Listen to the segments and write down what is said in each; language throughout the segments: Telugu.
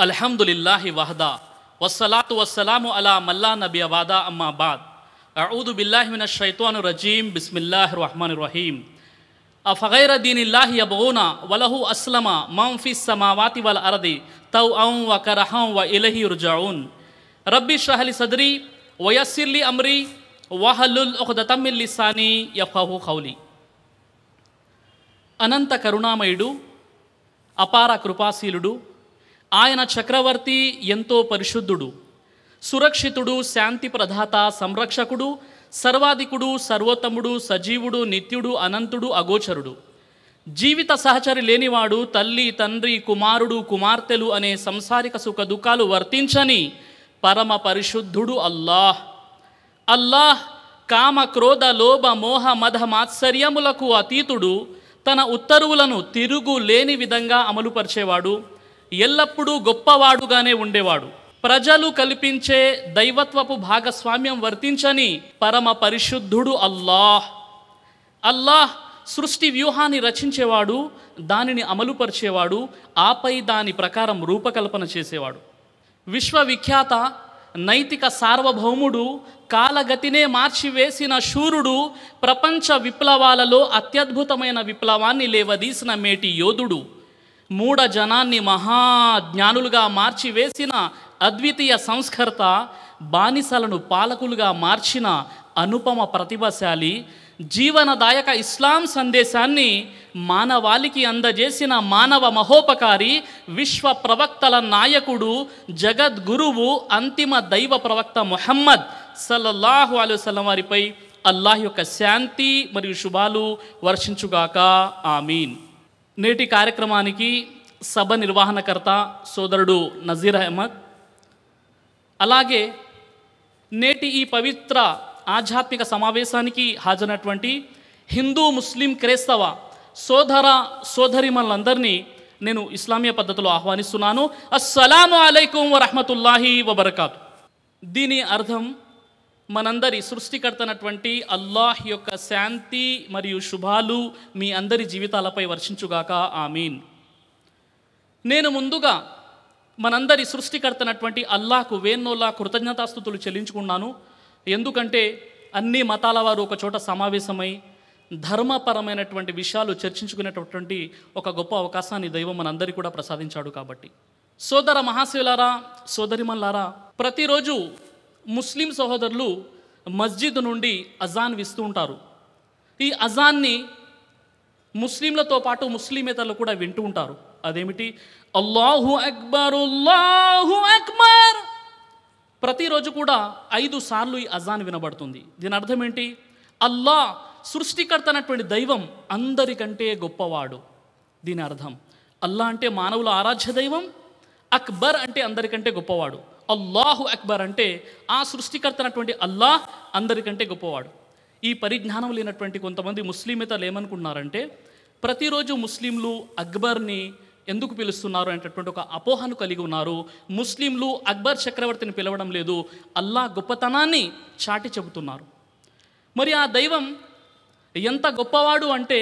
అల్హమ్దులిల్లాహి వహదా వస్సలాతు వస్సలాము అలా మల్లా నబీ అవాదా అమ్మా బాద్ అఊదు బిల్లాహి మిన షైతాను రజీం బిస్మిల్లాహి రహమాన్ రహీం అఫగైర దీనిల్లాహి యబూన వలహు అస్లమ మం ఫి సమావాతి వల్ అరది తౌ ఔ వ కరహం వ ఇలహి రుజావున్ రబ్బి షహలి సద్రి వయస్సిర్లి అమ్రి వహలుల్ ఉఖదతమ్మిల్ లిసాని యఫహు ఖౌలి అనంత కరుణామయుడు అపార కృపాశీలుడు ఆయన చక్రవర్తి ఎంతో పరిశుద్ధుడు సురక్షితుడు శాంతి ప్రదాత సంరక్షకుడు సర్వాధికుడు సర్వోత్తముడు సజీవుడు నిత్యుడు అనంతుడు అగోచరుడు జీవిత సహచరి లేనివాడు తల్లి తండ్రి కుమారుడు కుమార్తెలు అనే సంసారిక సుఖ దుఃఖాలు వర్తించని పరమ పరిశుద్ధుడు అల్లాహ్ అల్లాహ్ కామ క్రోధ లోభ మోహ మద మాత్సర్యములకు అతీతుడు తన ఉత్తర్వులను తిరుగు లేని విధంగా అమలుపరిచేవాడు ఎల్లప్పుడూ గొప్పవాడుగానే ఉండేవాడు ప్రజలు కల్పించే దైవత్వపు భాగస్వామ్యం వర్తించని పరమ పరిశుద్ధుడు అల్లాహ్ అల్లాహ్ సృష్టి వ్యూహాన్ని రచించేవాడు దానిని అమలుపరిచేవాడు ఆపై దాని ప్రకారం రూపకల్పన చేసేవాడు విశ్వవిఖ్యాత నైతిక సార్వభౌముడు కాలగతినే మార్చివేసిన శూరుడు ప్రపంచ విప్లవాలలో అత్యద్భుతమైన విప్లవాన్ని లేవదీసిన మేటి యోధుడు మూఢ జనాన్ని మహాజ్ఞానులుగా మార్చివేసిన అద్వితీయ సంస్కర్త బానిసలను పాలకులుగా మార్చిన అనుపమ ప్రతిభశాలి జీవనదాయక ఇస్లాం సందేశాన్ని మానవాళికి అందజేసిన మానవ మహోపకారి విశ్వ ప్రవక్తల నాయకుడు జగద్గురువు అంతిమ దైవ ప్రవక్త మొహమ్మద్ సల్లల్లాహు అలైవలం వారిపై అల్లాహ్ యొక్క శాంతి మరియు శుభాలు వర్షించుగాక ఆమీన్ నేటి కార్యక్రమానికి సభ నిర్వహణకర్త సోదరుడు నజీర్ అహ్మద్ అలాగే నేటి ఈ పవిత్ర ఆధ్యాత్మిక సమావేశానికి హాజరైనటువంటి హిందూ ముస్లిం క్రైస్తవ సోదర సోదరిమలందరినీ నేను ఇస్లామీయ పద్ధతిలో ఆహ్వానిస్తున్నాను అస్సలాము అలైకుం వరహమతుల్లాహి వబర్కాతు దీని అర్థం మనందరి సృష్టికర్తనటువంటి అల్లాహ్ యొక్క శాంతి మరియు శుభాలు మీ అందరి జీవితాలపై వర్షించుగాక ఆమీన్ నేను ముందుగా మనందరి సృష్టికర్తనటువంటి అల్లాహకు వేన్నోలా కృతజ్ఞతాస్థుతులు చెల్లించుకున్నాను ఎందుకంటే అన్ని మతాల వారు ఒక చోట సమావేశమై ధర్మపరమైనటువంటి విషయాలు చర్చించుకునేటటువంటి ఒక గొప్ప అవకాశాన్ని దైవం మనందరికీ కూడా ప్రసాదించాడు కాబట్టి సోదర మహాశివులారా సోదరిమల్లారా ప్రతిరోజు ముస్లిం సహోదరులు మస్జిద్ నుండి అజాన్ విస్తూ ఉంటారు ఈ అజాన్ని ముస్లింలతో పాటు ముస్లిమేతరులు కూడా వింటూ ఉంటారు అదేమిటి అల్లాహు అక్బర్ అల్లాహు అక్బర్ ప్రతిరోజు కూడా ఐదు సార్లు ఈ అజాన్ వినబడుతుంది దీని అర్థం ఏంటి అల్లా సృష్టికర్త అన్నటువంటి దైవం అందరికంటే గొప్పవాడు దీని అర్థం అల్లా అంటే మానవుల ఆరాధ్య దైవం అక్బర్ అంటే అందరికంటే గొప్పవాడు అల్లాహు అక్బర్ అంటే ఆ సృష్టికర్త అన్నటువంటి అల్లాహ్ అందరికంటే గొప్పవాడు ఈ పరిజ్ఞానం లేనటువంటి కొంతమంది ముస్లిమేతలు ఏమనుకున్నారంటే ప్రతిరోజు ముస్లింలు అక్బర్ని ఎందుకు పిలుస్తున్నారు అనేటటువంటి ఒక అపోహను కలిగి ఉన్నారు ముస్లింలు అక్బర్ చక్రవర్తిని పిలవడం లేదు అల్లా గొప్పతనాన్ని చాటి చెబుతున్నారు మరి ఆ దైవం ఎంత గొప్పవాడు అంటే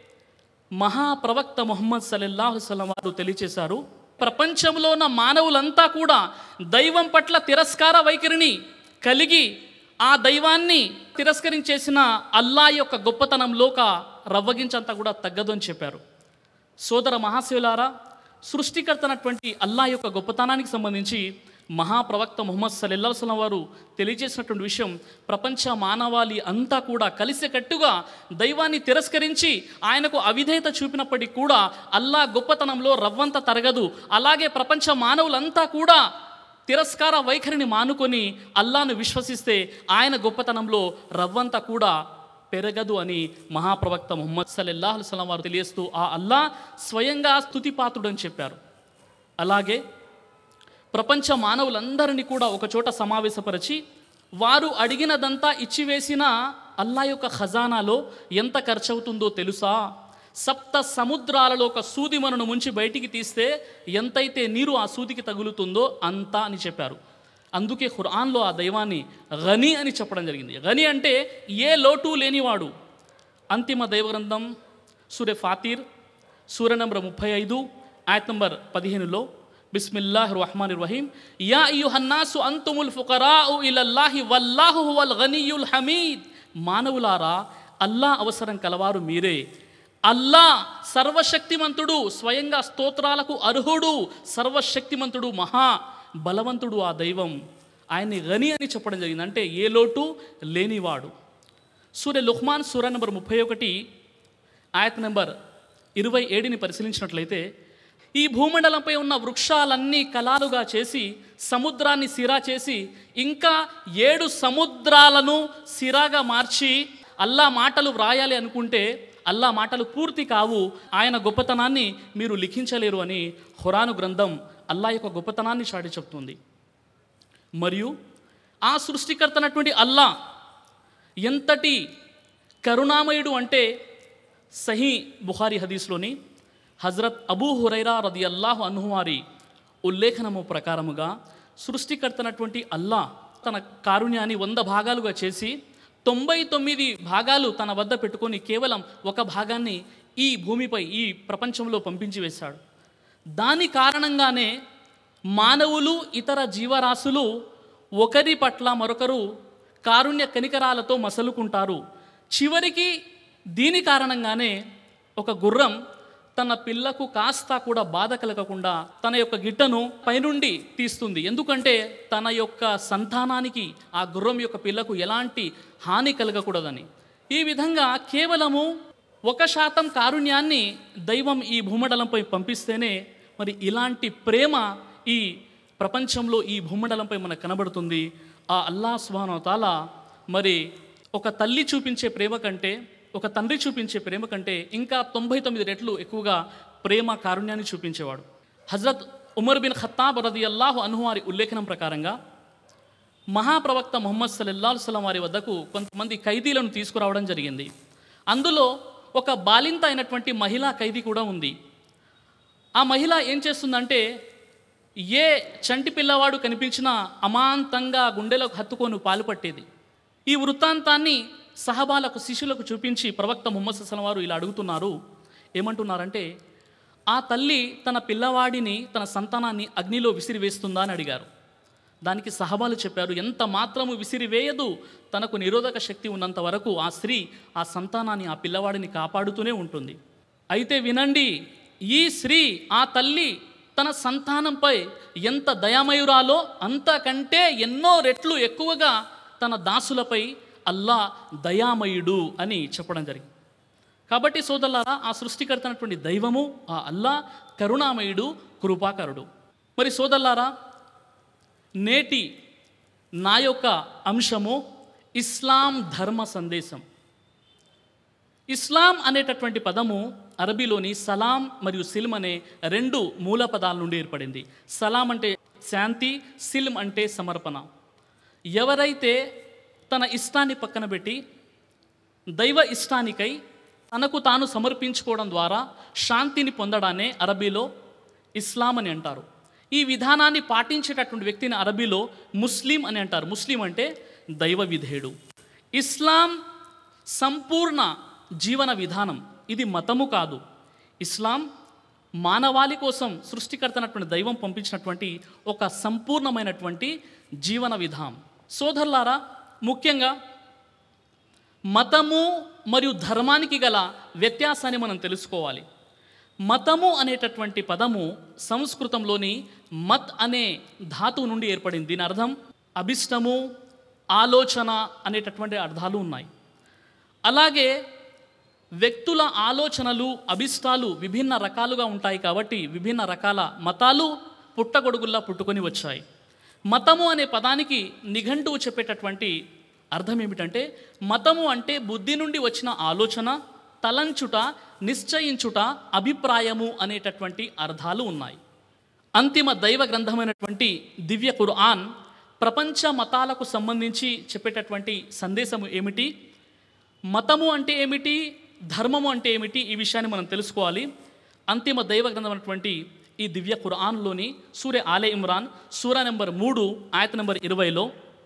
మహాప్రవక్త ముహమ్మద్ సల్లల్లాహు సల్లం వారు తెలియచేశారు ప్రపంచంలో ఉన్న మానవులంతా కూడా దైవం పట్ల తిరస్కార వైఖరిని కలిగి ఆ దైవాన్ని తిరస్కరించేసిన అల్లా యొక్క గొప్పతనంలోక రవ్వగించంతా కూడా తగ్గదు అని చెప్పారు సోదర మహాశివులారా సృష్టికర్తనటువంటి అల్లా యొక్క గొప్పతనానికి సంబంధించి మహాప్రవక్త ముహమ్మద్ సల్లల్లా వసలం వారు తెలియజేసినటువంటి విషయం ప్రపంచ మానవాళి అంతా కూడా కలిసికట్టుగా దైవాన్ని తిరస్కరించి ఆయనకు అవిధేయత చూపినప్పటికీ కూడా అల్లా గొప్పతనంలో రవ్వంత తరగదు అలాగే ప్రపంచ మానవులంతా కూడా తిరస్కార వైఖరిని మానుకొని అల్లాను విశ్వసిస్తే ఆయన గొప్పతనంలో రవ్వంత కూడా పెరగదు అని మహాప్రవక్త ముహమ్మద్ సల్లల్లాహు సలం వారు తెలియస్తూ ఆ అల్లా స్వయంగా స్తుతిపాత్రుడు అని చెప్పారు అలాగే ప్రపంచ మానవులందరినీ కూడా ఒకచోట సమావేశపరిచి వారు అడిగినదంతా ఇచ్చివేసిన అల్లా యొక్క ఖజానాలో ఎంత ఖర్చు అవుతుందో తెలుసా సప్త సముద్రాలలో ఒక సూది మనను ముంచి బయటికి తీస్తే ఎంతైతే నీరు ఆ సూదికి తగులుతుందో అంత అని చెప్పారు అందుకే ఖురాన్లో ఆ దైవాన్ని గని అని చెప్పడం జరిగింది గని అంటే ఏ లోటు లేనివాడు అంతిమ దైవగ్రంథం సూర్య ఫాతీర్ సూర్య నంబర్ ముప్పై ఐదు ఆయత్ నంబర్ పదిహేనులో బిస్మిల్లాహ్ రహమాన్ రహీం యా అయ్యుహన్నాసు అంతుముల్ ఫుకరాఉ ఇలల్లాహి వల్లాహు హువల్ గనీయుల్ హమీద్ మానవులారా అల్లా అవసరం కలవారు మీరే అల్లా సర్వశక్తిమంతుడు స్వయంగా స్తోత్రాలకు అర్హుడు సర్వశక్తిమంతుడు మహా బలవంతుడు ఆ దైవం ఆయన్ని గని అని చెప్పడం జరిగింది అంటే ఏ లోటు లేనివాడు సూర్య లుహ్మాన్ సూర్య నెంబర్ ముప్పై ఒకటి ఆయత్ నెంబర్ ఇరవై ఏడుని పరిశీలించినట్లయితే ఈ భూమండలంపై ఉన్న వృక్షాలన్నీ కలాలుగా చేసి సముద్రాన్ని సిరా చేసి ఇంకా ఏడు సముద్రాలను సిరాగా మార్చి అల్లా మాటలు వ్రాయాలి అనుకుంటే అల్లా మాటలు పూర్తి కావు ఆయన గొప్పతనాన్ని మీరు లిఖించలేరు అని హురాను గ్రంథం అల్లా యొక్క గొప్పతనాన్ని చాటి చెప్తుంది మరియు ఆ సృష్టికర్తనటువంటి అల్లా ఎంతటి కరుణామయుడు అంటే సహీ బుఖారి హదీస్లోని హజరత్ అబూ హురైరా రది అల్లాహు అన్హువారి ఉల్లేఖనము ప్రకారముగా సృష్టికర్తనటువంటి అల్లా తన కారుణ్యాన్ని వంద భాగాలుగా చేసి తొంభై తొమ్మిది భాగాలు తన వద్ద పెట్టుకొని కేవలం ఒక భాగాన్ని ఈ భూమిపై ఈ ప్రపంచంలో పంపించి వేశాడు దాని కారణంగానే మానవులు ఇతర జీవరాశులు ఒకరి పట్ల మరొకరు కారుణ్య కనికరాలతో మసలుకుంటారు చివరికి దీని కారణంగానే ఒక గుర్రం తన పిల్లకు కాస్త కూడా బాధ కలగకుండా తన యొక్క గిట్టను పైనుండి తీస్తుంది ఎందుకంటే తన యొక్క సంతానానికి ఆ గుర్రం యొక్క పిల్లకు ఎలాంటి హాని కలగకూడదని ఈ విధంగా కేవలము ఒక శాతం కారుణ్యాన్ని దైవం ఈ భూమండలంపై పంపిస్తేనే మరి ఇలాంటి ప్రేమ ఈ ప్రపంచంలో ఈ భూమండలంపై మనకు కనబడుతుంది ఆ అల్లా సుబాను తాల మరి ఒక తల్లి చూపించే ప్రేమ కంటే ఒక తండ్రి చూపించే ప్రేమ కంటే ఇంకా తొంభై తొమ్మిది రెట్లు ఎక్కువగా ప్రేమ కారుణ్యాన్ని చూపించేవాడు హజరత్ ఉమర్ బిన్ ఖత్తాబ్ రది అల్లాహు అన్హు వారి ఉల్లేఖనం ప్రకారంగా మహాప్రవక్త ముహమ్మద్ సల్లల్లాహు సలం వారి వద్దకు కొంతమంది ఖైదీలను తీసుకురావడం జరిగింది అందులో ఒక బాలింత అయినటువంటి మహిళా ఖైదీ కూడా ఉంది ఆ మహిళ ఏం చేస్తుందంటే ఏ చంటి పిల్లవాడు కనిపించినా అమాంతంగా గుండెలకు హత్తుకొని పాలుపట్టేది ఈ వృత్తాంతాన్ని సహబాలకు శిష్యులకు చూపించి ప్రవక్త ముహమ్మద్ సల్లం వారు ఇలా అడుగుతున్నారు ఏమంటున్నారంటే ఆ తల్లి తన పిల్లవాడిని తన సంతానాన్ని అగ్నిలో విసిరివేస్తుందా అని అడిగారు దానికి సహబాలు చెప్పారు ఎంత మాత్రము విసిరివేయదు తనకు నిరోధక శక్తి ఉన్నంత వరకు ఆ స్త్రీ ఆ సంతానాన్ని ఆ పిల్లవాడిని కాపాడుతూనే ఉంటుంది అయితే వినండి ఈ స్త్రీ ఆ తల్లి తన సంతానంపై ఎంత దయామయురాలో అంతకంటే ఎన్నో రెట్లు ఎక్కువగా తన దాసులపై అల్లా దయామయుడు అని చెప్పడం జరిగింది కాబట్టి సోదరులారా ఆ సృష్టికర్త అయినటువంటి దైవము ఆ అల్లా కరుణామయుడు కృపాకరుడు మరి సోదరులారా నేటి నా యొక్క అంశము ఇస్లాం ధర్మ సందేశం ఇస్లాం అనేటటువంటి పదము అరబీలోని సలాం మరియు సిల్మ్ అనే రెండు మూల పదాల నుండి ఏర్పడింది సలాం అంటే శాంతి సిల్మ్ అంటే సమర్పణ ఎవరైతే తన ఇష్టాన్ని పక్కన పెట్టి దైవ ఇష్టానికై తనకు తాను సమర్పించుకోవడం ద్వారా శాంతిని పొందడాన్నే అరబీలో ఇస్లాం అని అంటారు ఈ విధానాన్ని పాటించేటటువంటి వ్యక్తిని అరబీలో ముస్లిం అని అంటారు ముస్లిం అంటే దైవ విధేయుడు ఇస్లాం సంపూర్ణ జీవన విధానం ఇది మతము కాదు ఇస్లాం మానవాళి కోసం సృష్టికర్తనటువంటి దైవం పంపించినటువంటి ఒక సంపూర్ణమైనటువంటి జీవన విధానం సోదరులారా ముఖ్యంగా మతము మరియు ధర్మానికి గల వ్యత్యాసాన్ని మనం తెలుసుకోవాలి మతము అనేటటువంటి పదము సంస్కృతంలోని మత్ అనే ధాతువు నుండి ఏర్పడింది దీని అర్థం అభిష్టము ఆలోచన అనేటటువంటి అర్థాలు ఉన్నాయి అలాగే వ్యక్తుల ఆలోచనలు అభిష్టాలు విభిన్న రకాలుగా ఉంటాయి కాబట్టి విభిన్న రకాల మతాలు పుట్టగొడుగుల్లా పుట్టుకొని వచ్చాయి మతము అనే పదానికి నిఘంటువు చెప్పేటటువంటి అర్థం ఏమిటంటే మతము అంటే బుద్ధి నుండి వచ్చిన ఆలోచన తలంచుట నిశ్చయించుట అభిప్రాయము అనేటటువంటి అర్థాలు ఉన్నాయి అంతిమ దైవ గ్రంథమైనటువంటి దివ్య ఖుర్ఆన్ ప్రపంచ మతాలకు సంబంధించి చెప్పేటటువంటి సందేశము ఏమిటి మతము అంటే ఏమిటి ధర్మము అంటే ఏమిటి ఈ విషయాన్ని మనం తెలుసుకోవాలి అంతిమ దైవ గ్రంథమైనటువంటి ఈ దివ్య ఖుర్ఆన్లోని సూర్య ఆలే ఇమ్రాన్ సూర నెంబర్ మూడు ఆయత నెంబర్ ఇరవైలో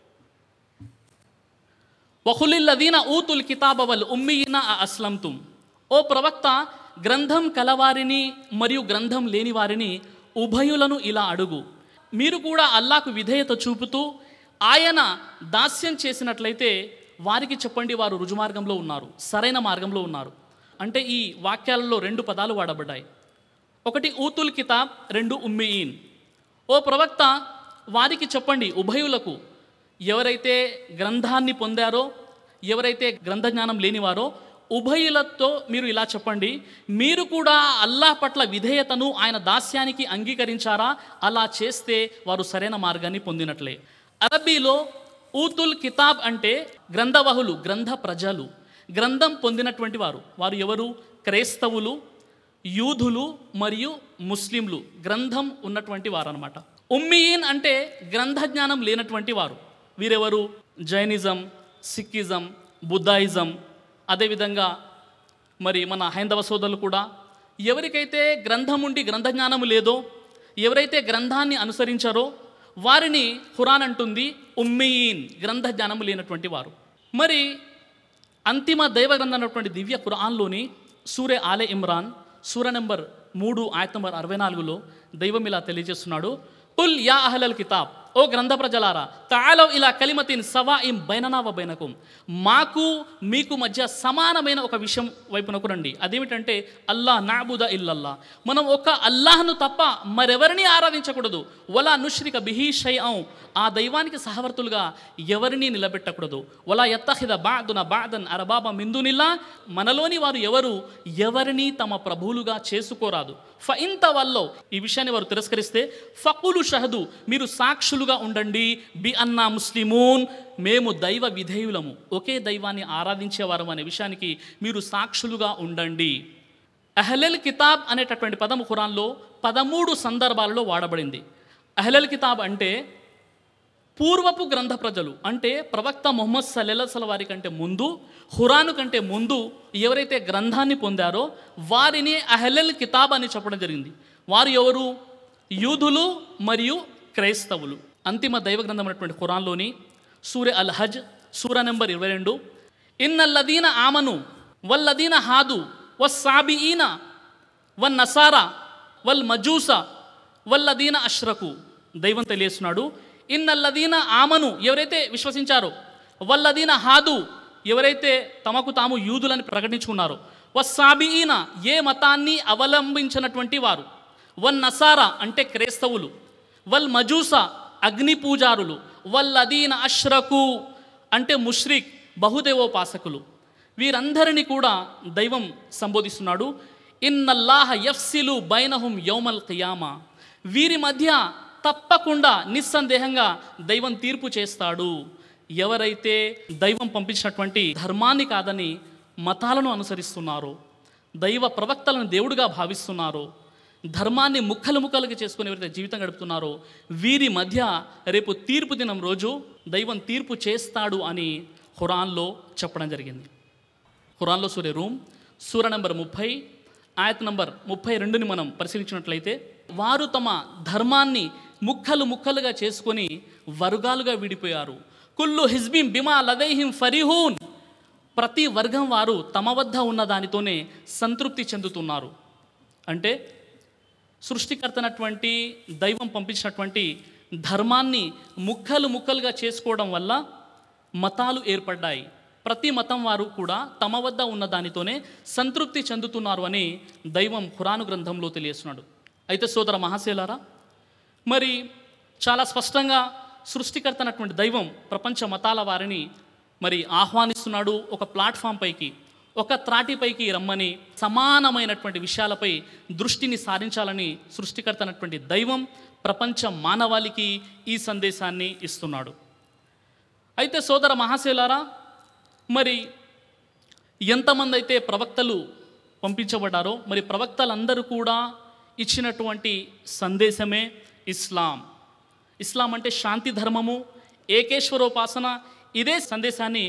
వహులిల్లదీన ఊతుల్ కితాబ వల్ ఉమ్మీన అస్లంతుం ఓ ప్రవక్త గ్రంథం కలవారిని మరియు గ్రంథం లేని వారిని ఉభయులను ఇలా అడుగు మీరు కూడా అల్లాకు విధేయత చూపుతూ ఆయన దాస్యం చేసినట్లయితే వారికి చెప్పండి వారు రుజుమార్గంలో ఉన్నారు సరైన మార్గంలో ఉన్నారు అంటే ఈ వాక్యాలలో రెండు పదాలు వాడబడ్డాయి ఒకటి ఊతుల్ కితాబ్ రెండు ఉమ్మియీన్ ఓ ప్రవక్త వారికి చెప్పండి ఉభయులకు ఎవరైతే గ్రంథాన్ని పొందారో ఎవరైతే గ్రంథ జ్ఞానం లేనివారో ఉభయులతో మీరు ఇలా చెప్పండి మీరు కూడా అల్లాహ్ పట్ల విధేయతను ఆయన దాస్యానికి అంగీకరించారా అలా చేస్తే వారు సరైన మార్గాన్ని పొందినట్లే అరబీలో ఊతుల్ కితాబ్ అంటే గ్రంథవహులు గ్రంథ ప్రజలు గ్రంథం పొందినటువంటి వారు వారు ఎవరు క్రైస్తవులు యూదులు మరియు ముస్లింలు గ్రంథం ఉన్నటువంటి వారు అనమాట ఉమ్మీన్ అంటే గ్రంథ జ్ఞానం లేనటువంటి వారు వీరెవరు జైనిజం సిక్కిజం బుద్ధాయిజం అదేవిధంగా మరి మన హైందవ సోదరులు కూడా ఎవరికైతే గ్రంథం ఉండి గ్రంథ జ్ఞానం లేదో ఎవరైతే గ్రంథాన్ని అనుసరించారో వారిని ఖురాన్ అంటుంది ఉమ్మీన్ గ్రంథ జ్ఞానం లేనటువంటి వారు మరి అంతిమ దైవ గ్రంథం అన్నటువంటి దివ్య ఖురాన్లోని సూర్య ఆలే ఇమ్రాన్ సూర నెంబర్ మూడు ఆయత నెంబర్ అరవై నాలుగులో దైవం ఇలా తెలియజేస్తున్నాడు కుల్ యా అహలల్ కితాబ్ ఓ గ్రంథ ప్రజలారా తాలో ఇలా కలిమతిన్ సవా ఇం బైననావ బైనకుం మాకు మీకు మధ్య సమానమైన ఒక విషయం వైపునకు రండి అదేమిటంటే అల్లా నాబుద ఇల్లల్లా మనం ఒక అల్లాహ్ను తప్ప మరెవరిని ఆరాధించకూడదు వలా నుష్రిక బిహి షైఅం ఆ దైవానికి సహవర్తులుగా ఎవరిని నిలబెట్టకూడదు వలా ఎత్తహిద బాదున బాదన్ అరబాబ మిందునిల్లా మనలోని వారు ఎవరు ఎవరిని తమ ప్రభువులుగా చేసుకోరాదు ఫ ఇంత వల్లో ఈ విషయాన్ని వారు తిరస్కరిస్తే ఫకులు షహదు మీరు సాక్షులుగా ఉండండి బి అన్నా ముస్లిమూన్ మేము దైవ విధేయులము ఒకే దైవాన్ని ఆరాధించేవారం అనే విషయానికి మీరు సాక్షులుగా ఉండండి అహ్లల్ కితాబ్ అనేటటువంటి పదము ఖురాన్లో పదమూడు సందర్భాలలో వాడబడింది అహ్లల్ కితాబ్ అంటే పూర్వపు గ్రంథ ప్రజలు అంటే ప్రవక్త మొహమ్మద్ సల్లెల వారి కంటే ముందు హురాను కంటే ముందు ఎవరైతే గ్రంథాన్ని పొందారో వారిని అహ్లల్ కితాబ్ అని చెప్పడం జరిగింది వారు ఎవరు యూదులు మరియు క్రైస్తవులు అంతిమ దైవ గ్రంథం అయినటువంటి ఖురాన్లోని సూర్య అల్ హజ్ సూర నెంబర్ ఇరవై రెండు ఇన్నల్లదీన ఆమను వల్లదీన హాదు వస్సాబిఈన వన్ నసారా వల్ మజూస వల్లదీన అష్రకు దైవం తెలియస్తున్నాడు ఇన్నల్లదీన ఆమను ఎవరైతే విశ్వసించారో వల్లదీన హాదు ఎవరైతే తమకు తాము యూదులని ప్రకటించుకున్నారో వస్సాబిఈన ఏ మతాన్ని అవలంబించినటువంటి వారు వన్ నసారా అంటే క్రైస్తవులు వల్ మజూస అగ్ని పూజారులు వల్లదీన అష్రకు అంటే ముష్రిక్ బహుదేవోపాసకులు వీరందరినీ కూడా దైవం సంబోధిస్తున్నాడు ఇన్నల్లాహ యఫ్సిలు బైనహుం యౌమల్ ఖియామా వీరి మధ్య తప్పకుండా నిస్సందేహంగా దైవం తీర్పు చేస్తాడు ఎవరైతే దైవం పంపించినటువంటి ధర్మాన్ని కాదని మతాలను అనుసరిస్తున్నారో దైవ ప్రవక్తలను దేవుడిగా భావిస్తున్నారో ధర్మాన్ని ముక్కలు ముక్కలుగా చేసుకుని ఎవరైతే జీవితం గడుపుతున్నారో వీరి మధ్య రేపు తీర్పు దినం రోజు దైవం తీర్పు చేస్తాడు అని ఖురాన్లో చెప్పడం జరిగింది ఖురాన్లో సూర్య రూమ్ సూర నంబర్ ముప్పై ఆయత నంబర్ ముప్పై రెండుని మనం పరిశీలించినట్లయితే వారు తమ ధర్మాన్ని ముక్కలు ముక్కలుగా చేసుకొని వర్గాలుగా విడిపోయారు కుల్లు హిజ్బిం బిమా లదైహిం ఫరిహూన్ ప్రతి వర్గం వారు తమ వద్ద ఉన్న దానితోనే సంతృప్తి చెందుతున్నారు అంటే సృష్టికర్తనటువంటి దైవం పంపించినటువంటి ధర్మాన్ని ముక్కలు ముక్కలుగా చేసుకోవడం వల్ల మతాలు ఏర్పడ్డాయి ప్రతి మతం వారు కూడా తమ వద్ద ఉన్న దానితోనే సంతృప్తి చెందుతున్నారు అని దైవం ఖురాను గ్రంథంలో తెలియస్తున్నాడు అయితే సోదర మహాశేలారా మరి చాలా స్పష్టంగా సృష్టికర్తనటువంటి దైవం ప్రపంచ మతాల వారిని మరి ఆహ్వానిస్తున్నాడు ఒక ప్లాట్ఫామ్ పైకి ఒక త్రాటిపైకి రమ్మని సమానమైనటువంటి విషయాలపై దృష్టిని సారించాలని సృష్టికర్తనటువంటి దైవం ప్రపంచ మానవాళికి ఈ సందేశాన్ని ఇస్తున్నాడు అయితే సోదర మహాశివులారా మరి ఎంతమంది అయితే ప్రవక్తలు పంపించబడ్డారో మరి ప్రవక్తలందరూ కూడా ఇచ్చినటువంటి సందేశమే ఇస్లాం ఇస్లాం అంటే శాంతి ధర్మము ఏకేశ్వరోపాసన ఇదే సందేశాన్ని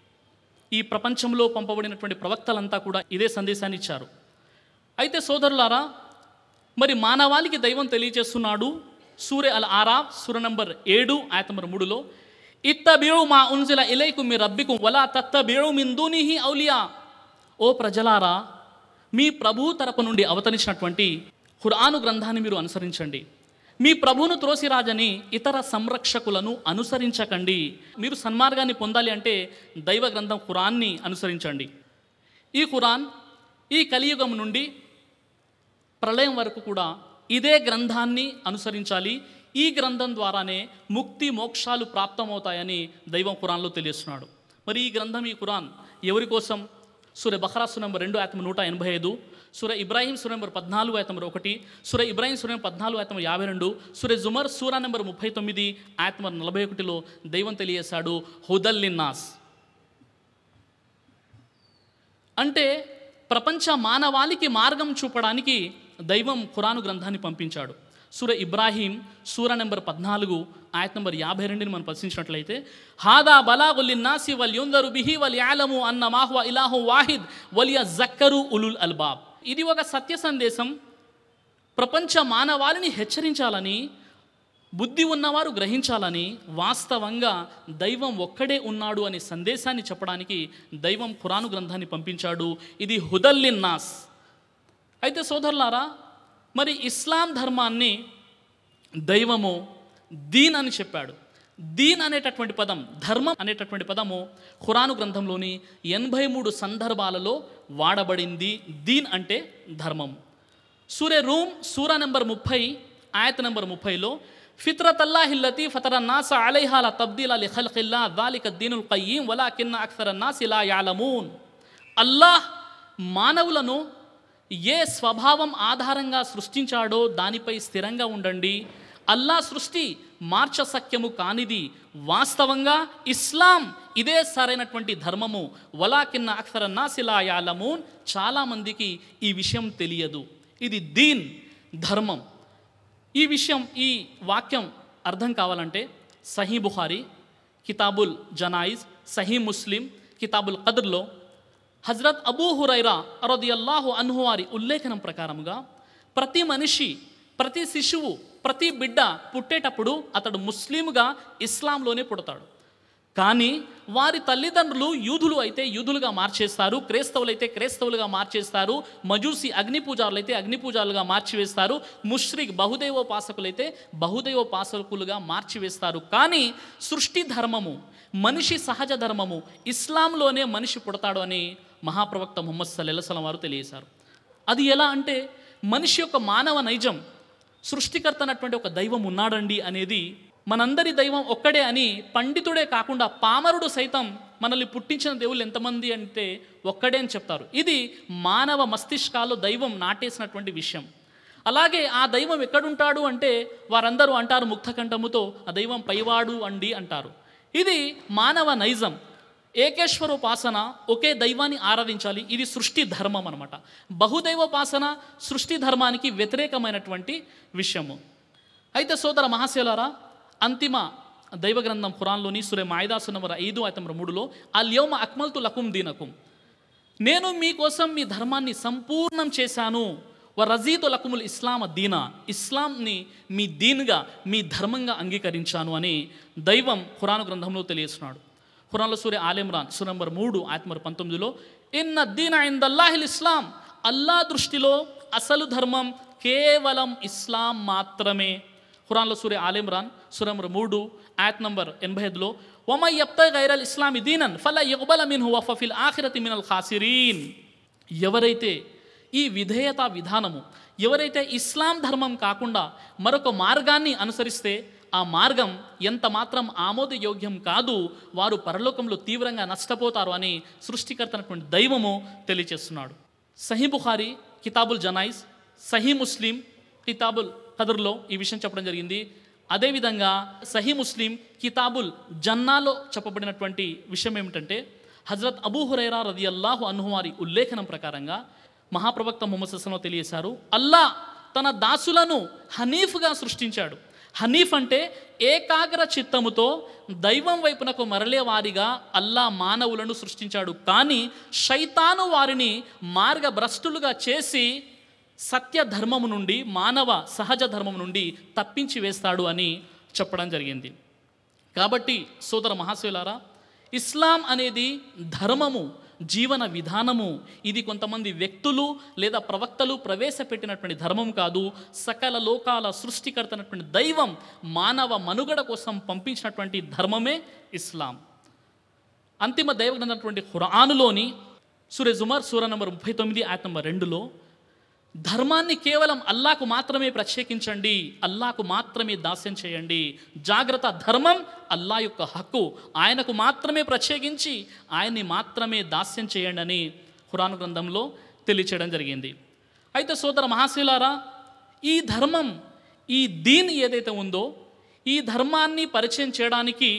ఈ ప్రపంచంలో పంపబడినటువంటి ప్రవక్తలంతా కూడా ఇదే సందేశాన్ని ఇచ్చారు అయితే సోదరులారా మరి మానవాళికి దైవం తెలియజేస్తున్నాడు సూర్య అల్ ఆరా సూర నంబర్ ఏడు ఆయత నంబర్ మూడులో ఇత్తబియు మా ఉంజిల ఇలైకు మీ రబ్బికు వలా తత్తబియు మిన్ దూనిహి ఔలియా ఓ ప్రజలారా మీ ప్రభు తరపు నుండి అవతరించినటువంటి ఖురాను గ్రంథాన్ని మీరు అనుసరించండి మీ ప్రభువును త్రోసిరాజని ఇతర సంరక్షకులను అనుసరించకండి మీరు సన్మార్గాన్ని పొందాలి అంటే దైవ గ్రంథం ఖురాన్ని అనుసరించండి ఈ ఖురాన్ ఈ కలియుగం నుండి ప్రళయం వరకు కూడా ఇదే గ్రంథాన్ని అనుసరించాలి ఈ గ్రంథం ద్వారానే ముక్తి మోక్షాలు ప్రాప్తమవుతాయని దైవం ఖురాన్లో తెలియస్తున్నాడు మరి ఈ గ్రంథం ఈ ఖురాన్ ఎవరి కోసం సూర్య బహరా సునంబర్ రెండు ఆత్మ నూట ఎనభై ఐదు సూర్య ఇబ్రాహీం సూర్య నెంబర్ పద్నాలుగు ఆత్మ ఒకటి సూర్య ఇబ్రాహీం సూర్య పద్నాలుగు ఆత్మ యాభై రెండు సూర్య జుమర్ సూరా నెంబర్ ముప్పై తొమ్మిది ఆత్మ నలభై ఒకటిలో దైవం తెలియజేశాడు హుదల్లిన్నాస్ అంటే ప్రపంచ మానవాళికి మార్గం చూపడానికి దైవం ఖురాను గ్రంథాన్ని పంపించాడు సూర ఇబ్రాహీం సూర నెంబర్ పద్నాలుగు ఆయత్ నెంబర్ యాభై రెండుని మనం పరిశీలించినట్లయితే హాదా బలాగుల్లిన్నాసి వల్ యుందరు బిహి వల్ యాలము అన్న మాహువ ఇలాహు వాహిద్ వలియ జక్కరు ఉలుల్ అల్బాబ్ ఇది ఒక సత్య సందేశం ప్రపంచ మానవాళిని హెచ్చరించాలని బుద్ధి ఉన్నవారు గ్రహించాలని వాస్తవంగా దైవం ఒక్కడే ఉన్నాడు అనే సందేశాన్ని చెప్పడానికి దైవం ఖురాను గ్రంథాన్ని పంపించాడు ఇది హుదల్లిన్నాస్ అయితే సోదరులారా మరి ఇస్లాం ధర్మాన్ని దైవము దీన్ అని చెప్పాడు దీన్ అనేటటువంటి పదం ధర్మం అనేటటువంటి పదము ఖురాను గ్రంథంలోని ఎనభై మూడు సందర్భాలలో వాడబడింది దీన్ అంటే ధర్మం సూర్య రూమ్ సూరా నెంబర్ ముప్పై ఆయత నెంబర్ ముప్పైలో ఫిత్రత్ అల్లాహిల్లతి ఫతర నాస అలైహాల తబ్దీల లి ఖల్ఖిల్లా దాలిక దీనుల్ కయ్యీం వలాకిన్న అక్సర నాస్ ఇలా యాలమూన్ అల్లాహ్ మానవులను ఏ స్వభావం ఆధారంగా సృష్టించాడో దానిపై స్థిరంగా ఉండండి అల్లా సృష్టి మార్చసక్యము కానిది వాస్తవంగా ఇస్లాం ఇదే సరైనటువంటి ధర్మము వలాకిన్న అక్షర నాసిలా యాలమూన్ చాలామందికి ఈ విషయం తెలియదు ఇది దీన్ ధర్మం ఈ విషయం ఈ వాక్యం అర్థం కావాలంటే సహీ బుఖారి కితాబుల్ జనాయిజ్ సహీ ముస్లిం కితాబుల్ కదర్లో హజరత్ అబూ హురైరా అరదియల్లాహు అన్హు వారి ఉల్లేఖనం ప్రకారముగా ప్రతి మనిషి ప్రతి శిశువు ప్రతి బిడ్డ పుట్టేటప్పుడు అతడు ముస్లింగా ఇస్లాంలోనే పుడతాడు కానీ వారి తల్లిదండ్రులు యూదులు అయితే యూదులుగా మార్చేస్తారు క్రైస్తవులు అయితే క్రైస్తవులుగా మార్చేస్తారు మజూసి అగ్ని పూజారులు అయితే అగ్ని పూజారులుగా మార్చివేస్తారు ముష్రిక్ బహుదైవోపాసకులైతే బహుదైవోపాసకులుగా మార్చివేస్తారు కానీ సృష్టి ధర్మము మనిషి సహజ ధర్మము ఇస్లాంలోనే మనిషి పుడతాడు అని మహాప్రవక్త ముహమ్మద్ సల్లెల్లం వారు తెలియజేశారు అది ఎలా అంటే మనిషి యొక్క మానవ నైజం సృష్టికర్త అన్నటువంటి ఒక దైవం ఉన్నాడండి అనేది మనందరి దైవం ఒక్కడే అని పండితుడే కాకుండా పామరుడు సైతం మనల్ని పుట్టించిన దేవుళ్ళు ఎంతమంది అంటే ఒక్కడే అని చెప్తారు ఇది మానవ మస్తిష్కాల్లో దైవం నాటేసినటువంటి విషయం అలాగే ఆ దైవం ఎక్కడుంటాడు అంటే వారందరూ అంటారు ముక్తకంఠముతో ఆ దైవం పైవాడు అండి అంటారు ఇది మానవ నైజం ఏకేశ్వరోపాసన ఒకే దైవాన్ని ఆరాధించాలి ఇది సృష్టి ధర్మం అనమాట బహుదైవోపాసన సృష్టి ధర్మానికి వ్యతిరేకమైనటువంటి విషయము అయితే సోదర మహాశయులారా అంతిమ దైవ గ్రంథం ఖురాన్లోని సురే మాయిదాసు నంబర్ ఐదు అయితే మూడులో అల్యోమ అక్మల్తు లకుం దీనకుం నేను మీకోసం మీ ధర్మాన్ని సంపూర్ణం చేశాను వ రజీతు లకుముల్ ఇస్లాం దీనా ఇస్లాంని మీ దీన్గా మీ ధర్మంగా అంగీకరించాను అని దైవం ఖురాను గ్రంథంలో తెలియజేస్తున్నాడు ఖురాన్లో సూర్య ఆలిమ్రాన్ సూర నంబర్ మూడు ఆత్మర్ పంతొమ్మిదిలో ఇన్న దీన ఇందల్లాహిల్ ఇస్లాం అల్లా దృష్టిలో అసలు ధర్మం కేవలం ఇస్లాం మాత్రమే ఖురాన్లో సూర్య ఆలిమ్రాన్ సూర నంబర్ మూడు ఆయత్ నంబర్ ఎనభై ఐదులో ఒమై యప్త గైరల్ ఇస్లామి దీనన్ ఫల యుగబల మిన్ హువ ఫిల్ ఆఖిరతి మినల్ ఖాసిరీన్ ఎవరైతే ఈ విధేయత విధానము ఎవరైతే ఇస్లాం ధర్మం కాకుండా మరొక మార్గాన్ని అనుసరిస్తే ఆ మార్గం ఎంత మాత్రం ఆమోదయోగ్యం కాదు వారు పరలోకంలో తీవ్రంగా నష్టపోతారు అని సృష్టికర్తనటువంటి దైవము తెలియచేస్తున్నాడు సహీ బుఖారి కితాబుల్ జనాయిస్ సహీ ముస్లిం కితాబుల్ కదర్లో ఈ విషయం చెప్పడం జరిగింది అదేవిధంగా సహీ ముస్లిం కితాబుల్ జన్నాలో చెప్పబడినటువంటి విషయం ఏమిటంటే హజరత్ అబూ హురైరా రది అల్లాహు అన్హువారి ఉల్లేఖనం ప్రకారంగా మహాప్రవక్త ముహమ్మద్ సస్సనో తెలియజేశారు అల్లా తన దాసులను హనీఫ్గా సృష్టించాడు హనీఫ్ అంటే ఏకాగ్ర చిత్తముతో దైవం వైపునకు మరలే వారిగా అల్లా మానవులను సృష్టించాడు కానీ శైతాను వారిని మార్గభ్రష్టులుగా చేసి సత్య ధర్మము నుండి మానవ సహజ ధర్మం నుండి తప్పించి వేస్తాడు అని చెప్పడం జరిగింది కాబట్టి సోదర మహాశివులారా ఇస్లాం అనేది ధర్మము జీవన విధానము ఇది కొంతమంది వ్యక్తులు లేదా ప్రవక్తలు ప్రవేశపెట్టినటువంటి ధర్మం కాదు సకల లోకాల సృష్టికర్తనటువంటి దైవం మానవ మనుగడ కోసం పంపించినటువంటి ధర్మమే ఇస్లాం అంతిమ దైవగ్రంథమైనటువంటి ఖురానులోని సూర్య జుమర్ సూర నంబర్ ముప్పై తొమ్మిది ఆయత నంబర్ రెండులో ధర్మాన్ని కేవలం అల్లాకు మాత్రమే ప్రత్యేకించండి అల్లాకు మాత్రమే దాస్యం చేయండి జాగ్రత్త ధర్మం అల్లా యొక్క హక్కు ఆయనకు మాత్రమే ప్రత్యేకించి ఆయన్ని మాత్రమే దాస్యం చేయండి అని ఖురాను గ్రంథంలో తెలియచేయడం జరిగింది అయితే సోదర మహాశిలారా ఈ ధర్మం ఈ దీన్ ఏదైతే ఉందో ఈ ధర్మాన్ని పరిచయం చేయడానికి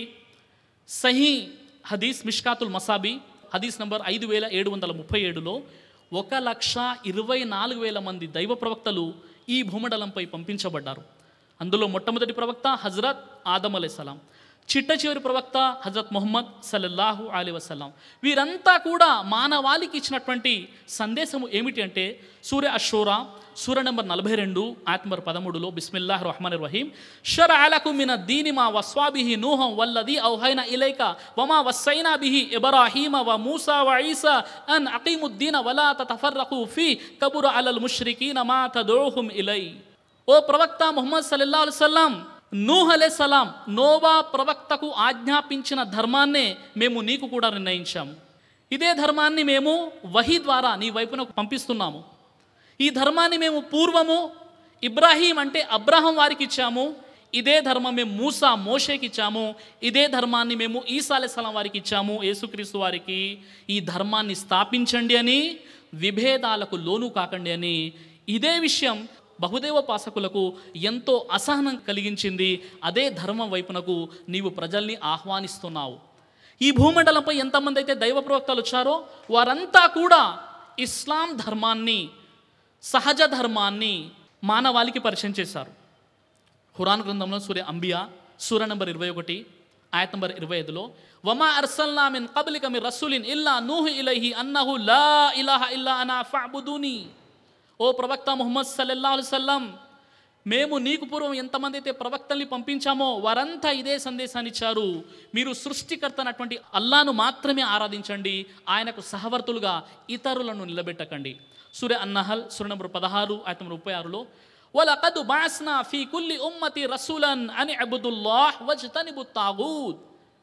సహీ హదీస్ మిష్కాతుల్ మసాబీ హదీస్ నంబర్ ఐదు వేల ఏడు వందల ముప్పై ఏడులో ఒక లక్ష ఇరవై నాలుగు వేల మంది దైవ ప్రవక్తలు ఈ భూమండలంపై పంపించబడ్డారు అందులో మొట్టమొదటి ప్రవక్త హజరత్ ఆదం అలైసలాం చిట్ట చివరి ప్రవక్త హజరత్ మొహమ్మద్ సల్లల్లాహు అలీ వసలాం వీరంతా కూడా మానవాళికి ఇచ్చినటువంటి సందేశము ఏమిటి అంటే సూర్య అషోరా సూర్య నెంబర్ నలభై రెండు ఆయత్ నెంబర్ పదమూడులో బిస్మిల్లాహ్ రహమాన్ రహీం షర్ అలకు మిన దీని మా వస్వాబిహి నూహం వల్లది ఔహైన ఇలైక వమా వస్సైనా బిహి ఇబ్రాహీమ వ మూసా వ ఈసా అన్ అకీముద్దీన వలా తఫర్రకు ఫీ కబుర అలల్ ముష్రికీన మా తదోహుం ఇలై ఓ ప్రవక్త ముహమ్మద్ సల్లల్లాహు అలైహి వసల్లం నూహ్ అలే సలాం నోవా ప్రవక్తకు ఆజ్ఞాపించిన ధర్మాన్నే మేము నీకు కూడా నిర్ణయించాము ఇదే ధర్మాన్ని మేము వహీ ద్వారా నీ వైపునకు పంపిస్తున్నాము ఈ ధర్మాన్ని మేము పూర్వము ఇబ్రాహీం అంటే అబ్రహం వారికి ఇచ్చాము ఇదే ధర్మం మేము మూసా మోషేకి ఇచ్చాము ఇదే ధర్మాన్ని మేము ఈసా అలైహిస్సలాం వారికి ఇచ్చాము యేసుక్రీస్తు వారికి ఈ ధర్మాన్ని స్థాపించండి అని విభేదాలకు లోను కాకండి అని ఇదే విషయం బహుదేవ పాసకులకు ఎంతో అసహనం కలిగించింది అదే ధర్మం వైపునకు నీవు ప్రజల్ని ఆహ్వానిస్తున్నావు ఈ భూమండలంపై ఎంతమంది అయితే దైవ ప్రవక్తలు వచ్చారో వారంతా కూడా ఇస్లాం ధర్మాన్ని సహజ ధర్మాన్ని మానవాళికి పరిచయం చేశారు హురాన్ గ్రంథంలో సూర్య అంబియా సూర్య నంబర్ ఇరవై ఒకటి ఆయత నంబర్ ఇరవై ఐదులో వమా అర్సల్నా మిన్ కబలిక మీ రసూలిన్ ఇల్లా నూహ్ ఇలైహి అన్నహు లా ఇలాహ ఇల్లా అనా ఫఅబుదూని ఓ ప్రవక్త ముహమ్మద్ సల్లల్లాహు అలైహి వసల్లం మేము నీకు పూర్వం ఎంతమంది అయితే ప్రవక్తల్ని పంపించామో వారంతా ఇదే సందేశాన్ని ఇచ్చారు మీరు సృష్టికర్తనటువంటి అల్లాను మాత్రమే ఆరాధించండి ఆయనకు సహవర్తులుగా ఇతరులను నిలబెట్టకండి సూర్య అన్నహల్ సూర్య నంబర్ పదహారు ఆయత ముప్పై ఆరులో వలకద్ బాస్నా ఫీ కుల్లి ఉమ్మతి రసూలన్ అని అబుదుల్లాహ్ వజ్తనిబు తాగూద్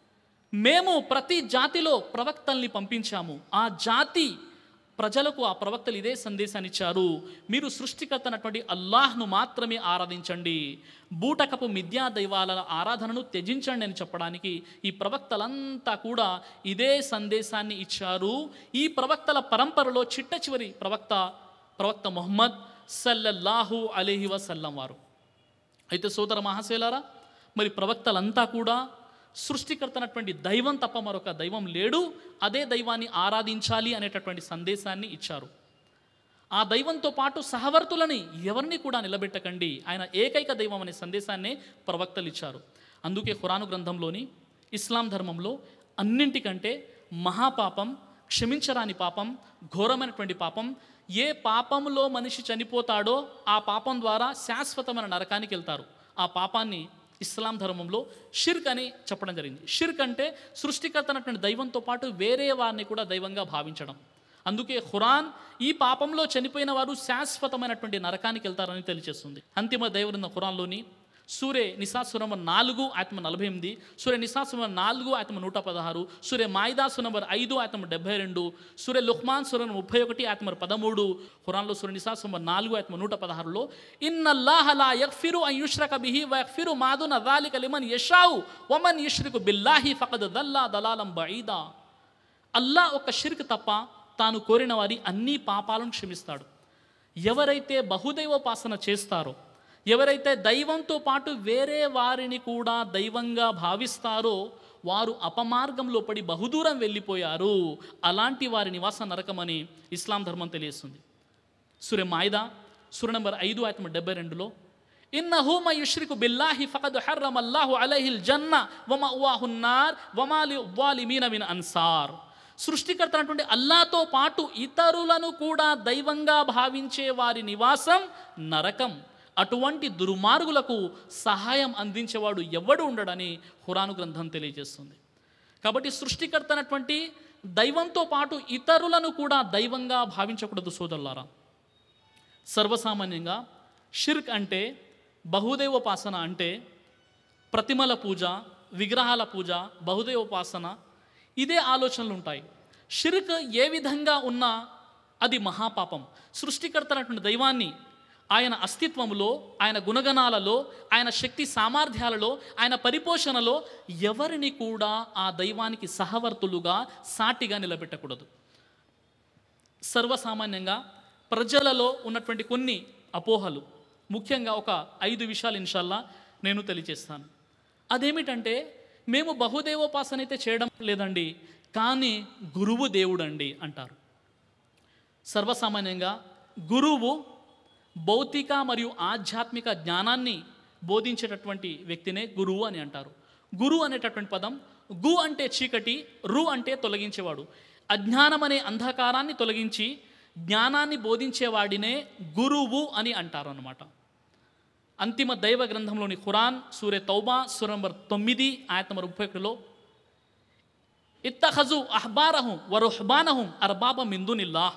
మేము ప్రతి జాతిలో ప్రవక్తల్ని పంపించాము ఆ జాతి ప్రజలకు ఆ ప్రవక్తలు ఇదే సందేశాన్ని ఇచ్చారు మీరు సృష్టికర్తనటువంటి అల్లాహ్ను మాత్రమే ఆరాధించండి బూటకపు మిథ్యా దైవాల ఆరాధనను త్యజించండి అని చెప్పడానికి ఈ ప్రవక్తలంతా కూడా ఇదే సందేశాన్ని ఇచ్చారు ఈ ప్రవక్తల పరంపరలో చిట్ట చివరి ప్రవక్త ప్రవక్త మొహమ్మద్ సల్లల్లాహు అలీహి వసల్లం వారు అయితే సోదర మహాశైలారా మరి ప్రవక్తలంతా కూడా సృష్టికర్తనటువంటి దైవం తప్ప మరొక దైవం లేడు అదే దైవాన్ని ఆరాధించాలి అనేటటువంటి సందేశాన్ని ఇచ్చారు ఆ దైవంతో పాటు సహవర్తులని ఎవరిని కూడా నిలబెట్టకండి ఆయన ఏకైక దైవం అనే సందేశాన్ని ప్రవక్తలు ఇచ్చారు అందుకే ఖురాను గ్రంథంలోని ఇస్లాం ధర్మంలో అన్నింటికంటే మహాపాపం క్షమించరాని పాపం ఘోరమైనటువంటి పాపం ఏ పాపంలో మనిషి చనిపోతాడో ఆ పాపం ద్వారా శాశ్వతమైన నరకానికి వెళ్తారు ఆ పాపాన్ని ఇస్లాం ధర్మంలో షిర్క్ అని చెప్పడం జరిగింది షిర్క్ అంటే సృష్టికర్తనటువంటి దైవంతో పాటు వేరే వారిని కూడా దైవంగా భావించడం అందుకే ఖురాన్ ఈ పాపంలో చనిపోయిన వారు శాశ్వతమైనటువంటి నరకానికి వెళ్తారని తెలియజేస్తుంది అంతిమ దైవరున్న ఖురాన్లోని సూర్య నిశాసురమ నాలుగు ఆత్మ నలభై ఎనిమిది సూర్య నిశాసురమ నాలుగు ఆత్మ నూట పదహారు సూర్య మాయిదాసు నంబర్ ఐదు ఆత్మ డెబ్బై రెండు సూర్య లుహ్మాన్ సూర్య ముప్పై ఒకటి ఆత్మ పదమూడు ఖురాన్లో సూర్య నిశాసురమ నాలుగు ఆత్మ నూట పదహారులో ఇన్నల్లాహలా యగ్ఫిరు అన్ యుష్రక బిహి వ యగ్ఫిరు మాదున దాలిక లిమన్ యషావు వమన్ యుష్రికు బిల్లాహి ఫకద్ దల్లా దలాలం బঈదా అల్లా ఒక షిర్క్ తప్ప తాను కోరిన వారి అన్ని పాపాలను క్షమిస్తాడు ఎవరైతే బహుదైవోపాసన చేస్తారో ఎవరైతే దైవంతో పాటు వేరే వారిని కూడా దైవంగా భావిస్తారో వారు అపమార్గంలో పడి బహుదూరం వెళ్ళిపోయారు అలాంటి వారి నివాస నరకమని ఇస్లాం ధర్మం తెలియస్తుంది సూర్య మాయిదా సూర్య నంబర్ ఐదు ఆత్మ డెబ్బై రెండులో ఇన్నహు మ యుష్రికు బిల్లాహి ఫకద్ హర్రమ అల్లాహు అలైహిల్ జన్న వమ ఉవాహున్నార్ వమాలి వాలిమీన మిన్ అన్సార్ సృష్టికర్త అయినటువంటి అల్లాతో పాటు ఇతరులను కూడా దైవంగా భావించే వారి నివాసం నరకం అటువంటి దుర్మార్గులకు సహాయం అందించేవాడు ఎవడు ఉండడని హురాను గ్రంథం తెలియజేస్తుంది కాబట్టి సృష్టికర్త అయినటువంటి దైవంతో పాటు ఇతరులను కూడా దైవంగా భావించకూడదు సోదరులారా సర్వసామాన్యంగా షిర్క్ అంటే బహుదేవోపాసన అంటే ప్రతిమల పూజ విగ్రహాల పూజ బహుదేవోపాసన ఇదే ఆలోచనలు ఉంటాయి షిర్క్ ఏ విధంగా ఉన్నా అది మహాపాపం సృష్టికర్త అయినటువంటి దైవాన్ని ఆయన అస్తిత్వములో ఆయన గుణగణాలలో ఆయన శక్తి సామర్థ్యాలలో ఆయన పరిపోషణలో ఎవరిని కూడా ఆ దైవానికి సహవర్తులుగా సాటిగా నిలబెట్టకూడదు సర్వసామాన్యంగా ప్రజలలో ఉన్నటువంటి కొన్ని అపోహలు ముఖ్యంగా ఒక ఐదు విషయాలు ఇన్షాల్లా నేను తెలియజేస్తాను అదేమిటంటే మేము బహుదేవోపాసన అయితే చేయడం లేదండి కానీ గురువు దేవుడండి అంటారు సర్వసామాన్యంగా గురువు భౌతిక మరియు ఆధ్యాత్మిక జ్ఞానాన్ని బోధించేటటువంటి వ్యక్తినే గురువు అని అంటారు గురు అనేటటువంటి పదం గు అంటే చీకటి రు అంటే తొలగించేవాడు అజ్ఞానం అనే అంధకారాన్ని తొలగించి జ్ఞానాన్ని బోధించేవాడినే గురువు అని అంటారు అన్నమాట అంతిమ దైవ గ్రంథంలోని ఖురాన్ సూర్య తౌబా సూర నంబర్ తొమ్మిది ఆయత నంబర్ ముప్పై ఒకటిలో ఇత్తఖజు అహ్బారహం వరుహ్బానహం అర్బాబ మిందునిల్లాహ్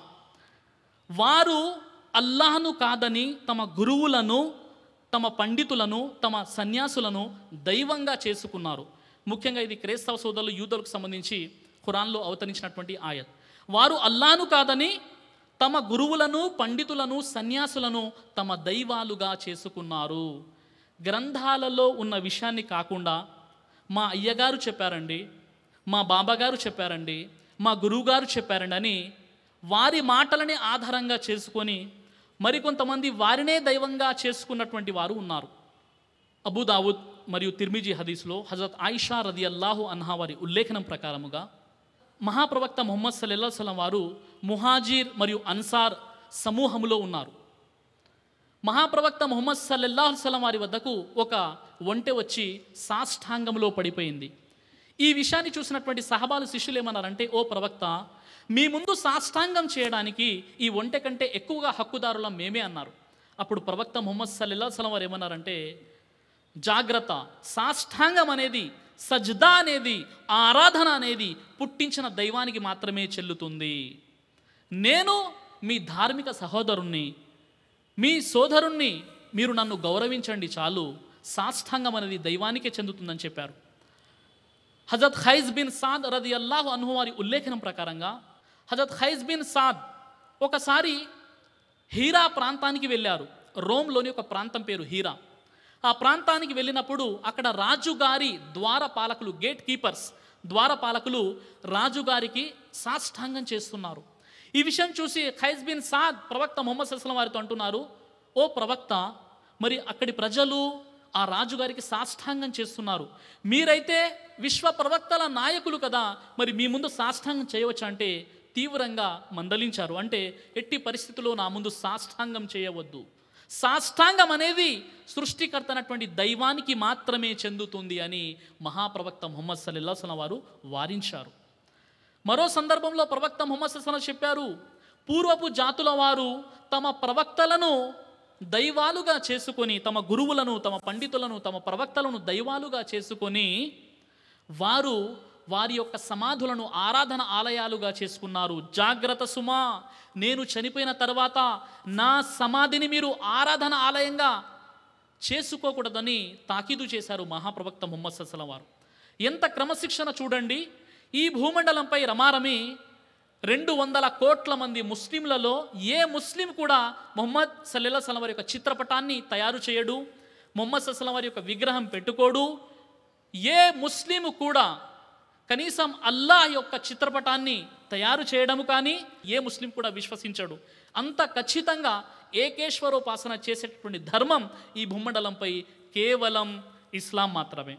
వారు అల్లాహను కాదని తమ గురువులను తమ పండితులను తమ సన్యాసులను దైవంగా చేసుకున్నారు ముఖ్యంగా ఇది క్రైస్తవ సోదరులు యూదులకు సంబంధించి ఖురాన్లో అవతరించినటువంటి ఆయత్ వారు అల్లాను కాదని తమ గురువులను పండితులను సన్యాసులను తమ దైవాలుగా చేసుకున్నారు గ్రంథాలలో ఉన్న విషయాన్ని కాకుండా మా అయ్యగారు చెప్పారండి మా బాబాగారు చెప్పారండి మా గురువుగారు చెప్పారండి అని వారి మాటలని ఆధారంగా చేసుకొని మరికొంతమంది వారినే దైవంగా చేసుకున్నటువంటి వారు ఉన్నారు అబూ దావుద్ మరియు తిర్మిజీ హదీస్లో హజరత్ ఆయిషా రది అల్లాహు అన్హా వారి ఉల్లేఖనం ప్రకారముగా మహాప్రవక్త ముహమ్మద్ సల్లల్లా సలం వారు ముహాజీర్ మరియు అన్సార్ సమూహములో ఉన్నారు మహాప్రవక్త ముహమ్మద్ సల్లల్లాహు సలం వారి వద్దకు ఒక ఒంటె వచ్చి సాష్టాంగంలో పడిపోయింది ఈ విషయాన్ని చూసినటువంటి సహబాలు శిష్యులు ఏమన్నారంటే ఓ ప్రవక్త మీ ముందు సాష్టాంగం చేయడానికి ఈ ఒంటె కంటే ఎక్కువగా హక్కుదారులం మేమే అన్నారు అప్పుడు ప్రవక్త ముహమ్మద్ సల్లల్లా సలం వారు ఏమన్నారంటే జాగ్రత్త సాష్టాంగం అనేది సజ్దా అనేది ఆరాధన అనేది పుట్టించిన దైవానికి మాత్రమే చెల్లుతుంది నేను మీ ధార్మిక సహోదరుణ్ణి మీ సోదరుణ్ణి మీరు నన్ను గౌరవించండి చాలు సాష్టాంగం అనేది దైవానికే చెందుతుందని చెప్పారు హజరత్ ఖైజ్ బిన్ సాద్ రది అల్లాహు అన్హు వారి ఉల్లేఖనం ప్రకారంగా హజరత్ ఖైజ్ బిన్ సాద్ ఒకసారి హీరా ప్రాంతానికి వెళ్ళారు రోమ్లోని ఒక ప్రాంతం పేరు హీరా ఆ ప్రాంతానికి వెళ్ళినప్పుడు అక్కడ రాజుగారి ద్వారపాలకులు గేట్ కీపర్స్ ద్వారపాలకులు రాజుగారికి సాష్టాంగం చేస్తున్నారు ఈ విషయం చూసి ఖైజ్ బిన్ సాద్ ప్రవక్త మొహమ్మద్ సల్లం వారితో అంటున్నారు ఓ ప్రవక్త మరి అక్కడి ప్రజలు ఆ రాజుగారికి సాష్టాంగం చేస్తున్నారు మీరైతే విశ్వ ప్రవక్తల నాయకులు కదా మరి మీ ముందు సాష్టాంగం చేయవచ్చు అంటే తీవ్రంగా మందలించారు అంటే ఎట్టి పరిస్థితుల్లో నా ముందు సాష్టాంగం చేయవద్దు సాష్టాంగం అనేది సృష్టికర్త అయినటువంటి దైవానికి మాత్రమే చెందుతుంది అని మహాప్రవక్త ముహమ్మద్ సల్లా సలం వారు వారించారు మరో సందర్భంలో ప్రవక్త ముహమ్మద్ సల్లం చెప్పారు పూర్వపు జాతుల వారు తమ ప్రవక్తలను దైవాలుగా చేసుకొని తమ గురువులను తమ పండితులను తమ ప్రవక్తలను దైవాలుగా చేసుకొని వారు వారి యొక్క సమాధులను ఆరాధన ఆలయాలుగా చేసుకున్నారు జాగ్రత్త సుమా నేను చనిపోయిన తర్వాత నా సమాధిని మీరు ఆరాధన ఆలయంగా చేసుకోకూడదని తాకీదు చేశారు మహాప్రవక్త ముహమ్మద్ సల్లం వారు ఎంత క్రమశిక్షణ చూడండి ఈ భూమండలంపై రమారమి రెండు వందల కోట్ల మంది ముస్లింలలో ఏ ముస్లిం కూడా మొహమ్మద్ సల్లెల్లా సలం వారి యొక్క చిత్రపటాన్ని తయారు చేయడు మొహమ్మద్ సల్లం వారి యొక్క విగ్రహం పెట్టుకోడు ఏ ముస్లిం కూడా కనీసం అల్లాహ్ యొక్క చిత్రపటాన్ని తయారు చేయడము కానీ ఏ ముస్లిం కూడా విశ్వసించడు అంత ఖచ్చితంగా ఏకేశ్వరోపాసన చేసేటటువంటి ధర్మం ఈ భూమండలంపై కేవలం ఇస్లాం మాత్రమే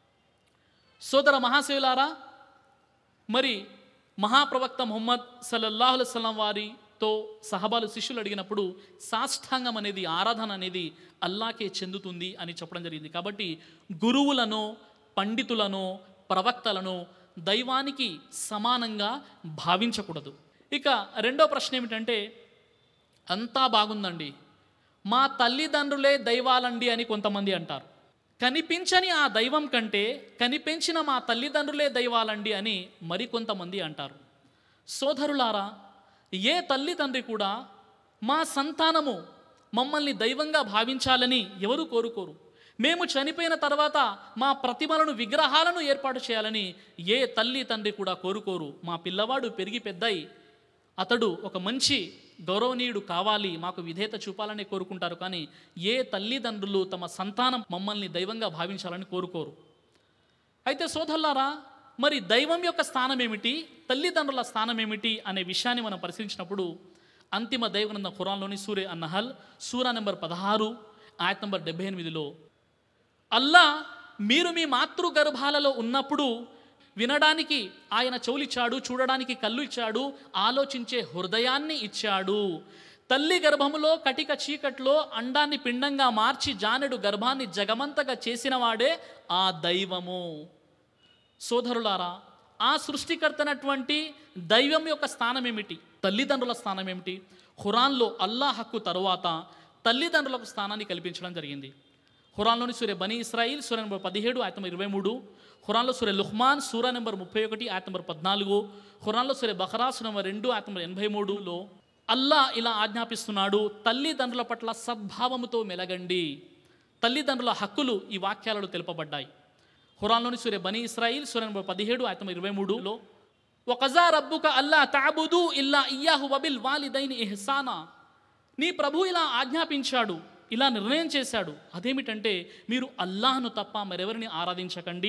సోదర మహాశివులారా మరి మహాప్రవక్త ముహమ్మద్ సల్లల్లాహు సల్లం వారితో సహబాలు శిష్యులు అడిగినప్పుడు సాష్టాంగం అనేది ఆరాధన అనేది అల్లాకే చెందుతుంది అని చెప్పడం జరిగింది కాబట్టి గురువులను పండితులను ప్రవక్తలను దైవానికి సమానంగా భావించకూడదు ఇక రెండో ప్రశ్న ఏమిటంటే అంతా బాగుందండి మా తల్లిదండ్రులే దైవాలండి అని కొంతమంది అంటారు కనిపించని ఆ దైవం కంటే కనిపించిన మా తల్లిదండ్రులే దైవాలండి అని మరికొంతమంది అంటారు సోదరులారా ఏ తల్లి తండ్రి కూడా మా సంతానము మమ్మల్ని దైవంగా భావించాలని ఎవరు కోరుకోరు మేము చనిపోయిన తర్వాత మా ప్రతిమలను విగ్రహాలను ఏర్పాటు చేయాలని ఏ తల్లి తండ్రి కూడా కోరుకోరు మా పిల్లవాడు పెరిగి పెద్దయి అతడు ఒక మంచి గౌరవనీయుడు కావాలి మాకు విధేయత చూపాలని కోరుకుంటారు కానీ ఏ తల్లిదండ్రులు తమ సంతానం మమ్మల్ని దైవంగా భావించాలని కోరుకోరు అయితే సోదరులారా మరి దైవం యొక్క స్థానం ఏమిటి తల్లిదండ్రుల స్థానం ఏమిటి అనే విషయాన్ని మనం పరిశీలించినప్పుడు అంతిమ దైవగ్రంథం ఖురాన్లోని సూర్య అన్నహల్ సూరా నెంబర్ పదహారు ఆయత్ నంబర్ డెబ్బై ఎనిమిదిలో అల్లా మీరు మీ మాతృ గర్భాలలో ఉన్నప్పుడు వినడానికి ఆయన చెవులిచ్చాడు చూడడానికి కళ్ళు ఇచ్చాడు ఆలోచించే హృదయాన్ని ఇచ్చాడు తల్లి గర్భములో కటిక చీకట్లో అండాన్ని పిండంగా మార్చి జానెడు గర్భాన్ని జగమంతగా చేసినవాడే ఆ దైవము సోదరులారా ఆ సృష్టికర్తనటువంటి దైవం యొక్క స్థానం ఏమిటి తల్లిదండ్రుల స్థానం ఏమిటి ఖురాన్లో అల్లా హక్కు తరువాత తల్లిదండ్రులకు స్థానాన్ని కల్పించడం జరిగింది ఖురాన్లోని సూర్య బనీ ఇస్రాయిల్ సూర్య నెంబర్ పదిహేడు ఆయత నెంబర్ ఇరవై మూడు ఖురాన్లో సూర్య లుహ్మాన్ సూర నెంబర్ ముప్పై ఒకటి ఆయత నెంబర్ పద్నాలుగు ఖురాన్లో సూర్య బహరా సూర నెంబర్ రెండు ఆయత నెంబర్ ఎనభై మూడులో అల్లా ఇలా ఆజ్ఞాపిస్తున్నాడు తల్లిదండ్రుల పట్ల సద్భావముతో మెలగండి తల్లిదండ్రుల హక్కులు ఈ వాక్యాలలో తెలుపబడ్డాయి ఖురాన్లోని సూర్య బనీ ఇస్రాయిల్ సూర్య నెంబర్ పదిహేడు ఆయత ఇరవై మూడులో ఒకజా రబ్బుక అల్లా తాబుదు ఇల్లా ఇయ్యాహు వబిల్ వాలిదైన్ ఇహ్సానా నీ ప్రభు ఇలా ఆజ్ఞాపించాడు ఇలా నిర్ణయం చేశాడు అదేమిటంటే మీరు అల్లాహ్ను తప్ప మరెవరిని ఆరాధించకండి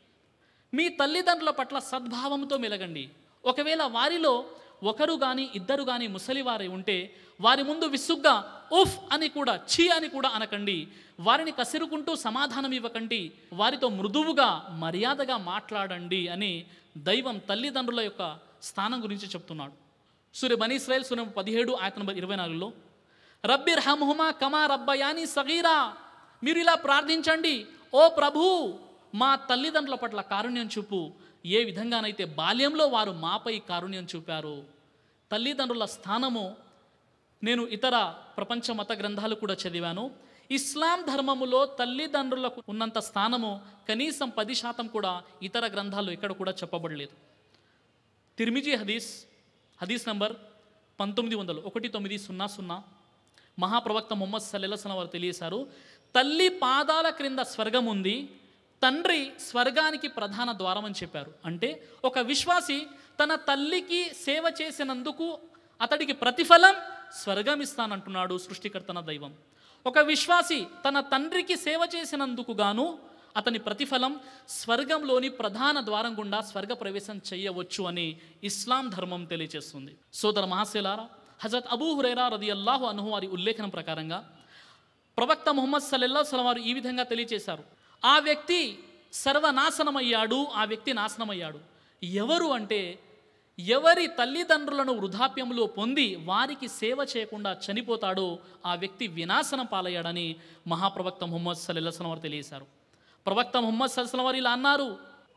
మీ తల్లిదండ్రుల పట్ల సద్భావంతో మెలగండి ఒకవేళ వారిలో ఒకరు కానీ ఇద్దరు కానీ ముసలివారి ఉంటే వారి ముందు విసుగ్గా ఉఫ్ అని కూడా ఛీ అని కూడా అనకండి వారిని కసిరుకుంటూ సమాధానం ఇవ్వకండి వారితో మృదువుగా మర్యాదగా మాట్లాడండి అని దైవం తల్లిదండ్రుల యొక్క స్థానం గురించి చెప్తున్నాడు సూర్య బనీ ఇస్రాయల్ సూర్య పదిహేడు ఆయత నంబర్ ఇరవై నాలుగులో రబ్బిర్ హమ్హుమా కమా రబ్బయాని సగీరా మీరు ఇలా ప్రార్థించండి ఓ ప్రభు మా తల్లిదండ్రుల పట్ల కారుణ్యం చూపు ఏ విధంగానైతే బాల్యంలో వారు మాపై కారుణ్యం చూపారు తల్లిదండ్రుల స్థానము నేను ఇతర ప్రపంచ మత గ్రంథాలు కూడా చదివాను ఇస్లాం ధర్మములో తల్లిదండ్రులకు ఉన్నంత స్థానము కనీసం పది శాతం కూడా ఇతర గ్రంథాలు ఎక్కడ కూడా చెప్పబడలేదు తిరిమిజీ హదీస్ హదీస్ నంబర్ పంతొమ్మిది వందలు ఒకటి తొమ్మిది సున్నా సున్నా మహాప్రవక్త ముహమ్మద్ సల్లెల్లాహం వారు తెలియసారు తల్లి పాదాల క్రింద స్వర్గం ఉంది తండ్రి స్వర్గానికి ప్రధాన ద్వారం అని చెప్పారు అంటే ఒక విశ్వాసి తన తల్లికి సేవ చేసినందుకు అతడికి ప్రతిఫలం స్వర్గం ఇస్తానంటున్నాడు సృష్టికర్తన దైవం ఒక విశ్వాసి తన తండ్రికి సేవ చేసినందుకు గాను అతని ప్రతిఫలం స్వర్గంలోని ప్రధాన ద్వారం గుండా స్వర్గ ప్రవేశం చేయవచ్చు అని ఇస్లాం ధర్మం తెలియజేస్తుంది సోదర మహాశిలారా హజరత్ అబూ హురైరా రది అల్లాహు అనుహు వారి ఉల్లేఖనం ప్రకారంగా ప్రవక్త ముహమ్మద్ సల్లల్లా సలం వారు ఈ విధంగా తెలియజేశారు ఆ వ్యక్తి సర్వనాశనమయ్యాడు ఆ వ్యక్తి నాశనమయ్యాడు ఎవరు అంటే ఎవరి తల్లిదండ్రులను వృద్ధాప్యంలో పొంది వారికి సేవ చేయకుండా చనిపోతాడో ఆ వ్యక్తి వినాశనం పాలయ్యాడని మహాప్రవక్త ముహమ్మద్ సల్లల్లాహం వారు తెలియజేశారు ప్రవక్త ముహమ్మద్ సల్సలం వారు ఇలా అన్నారు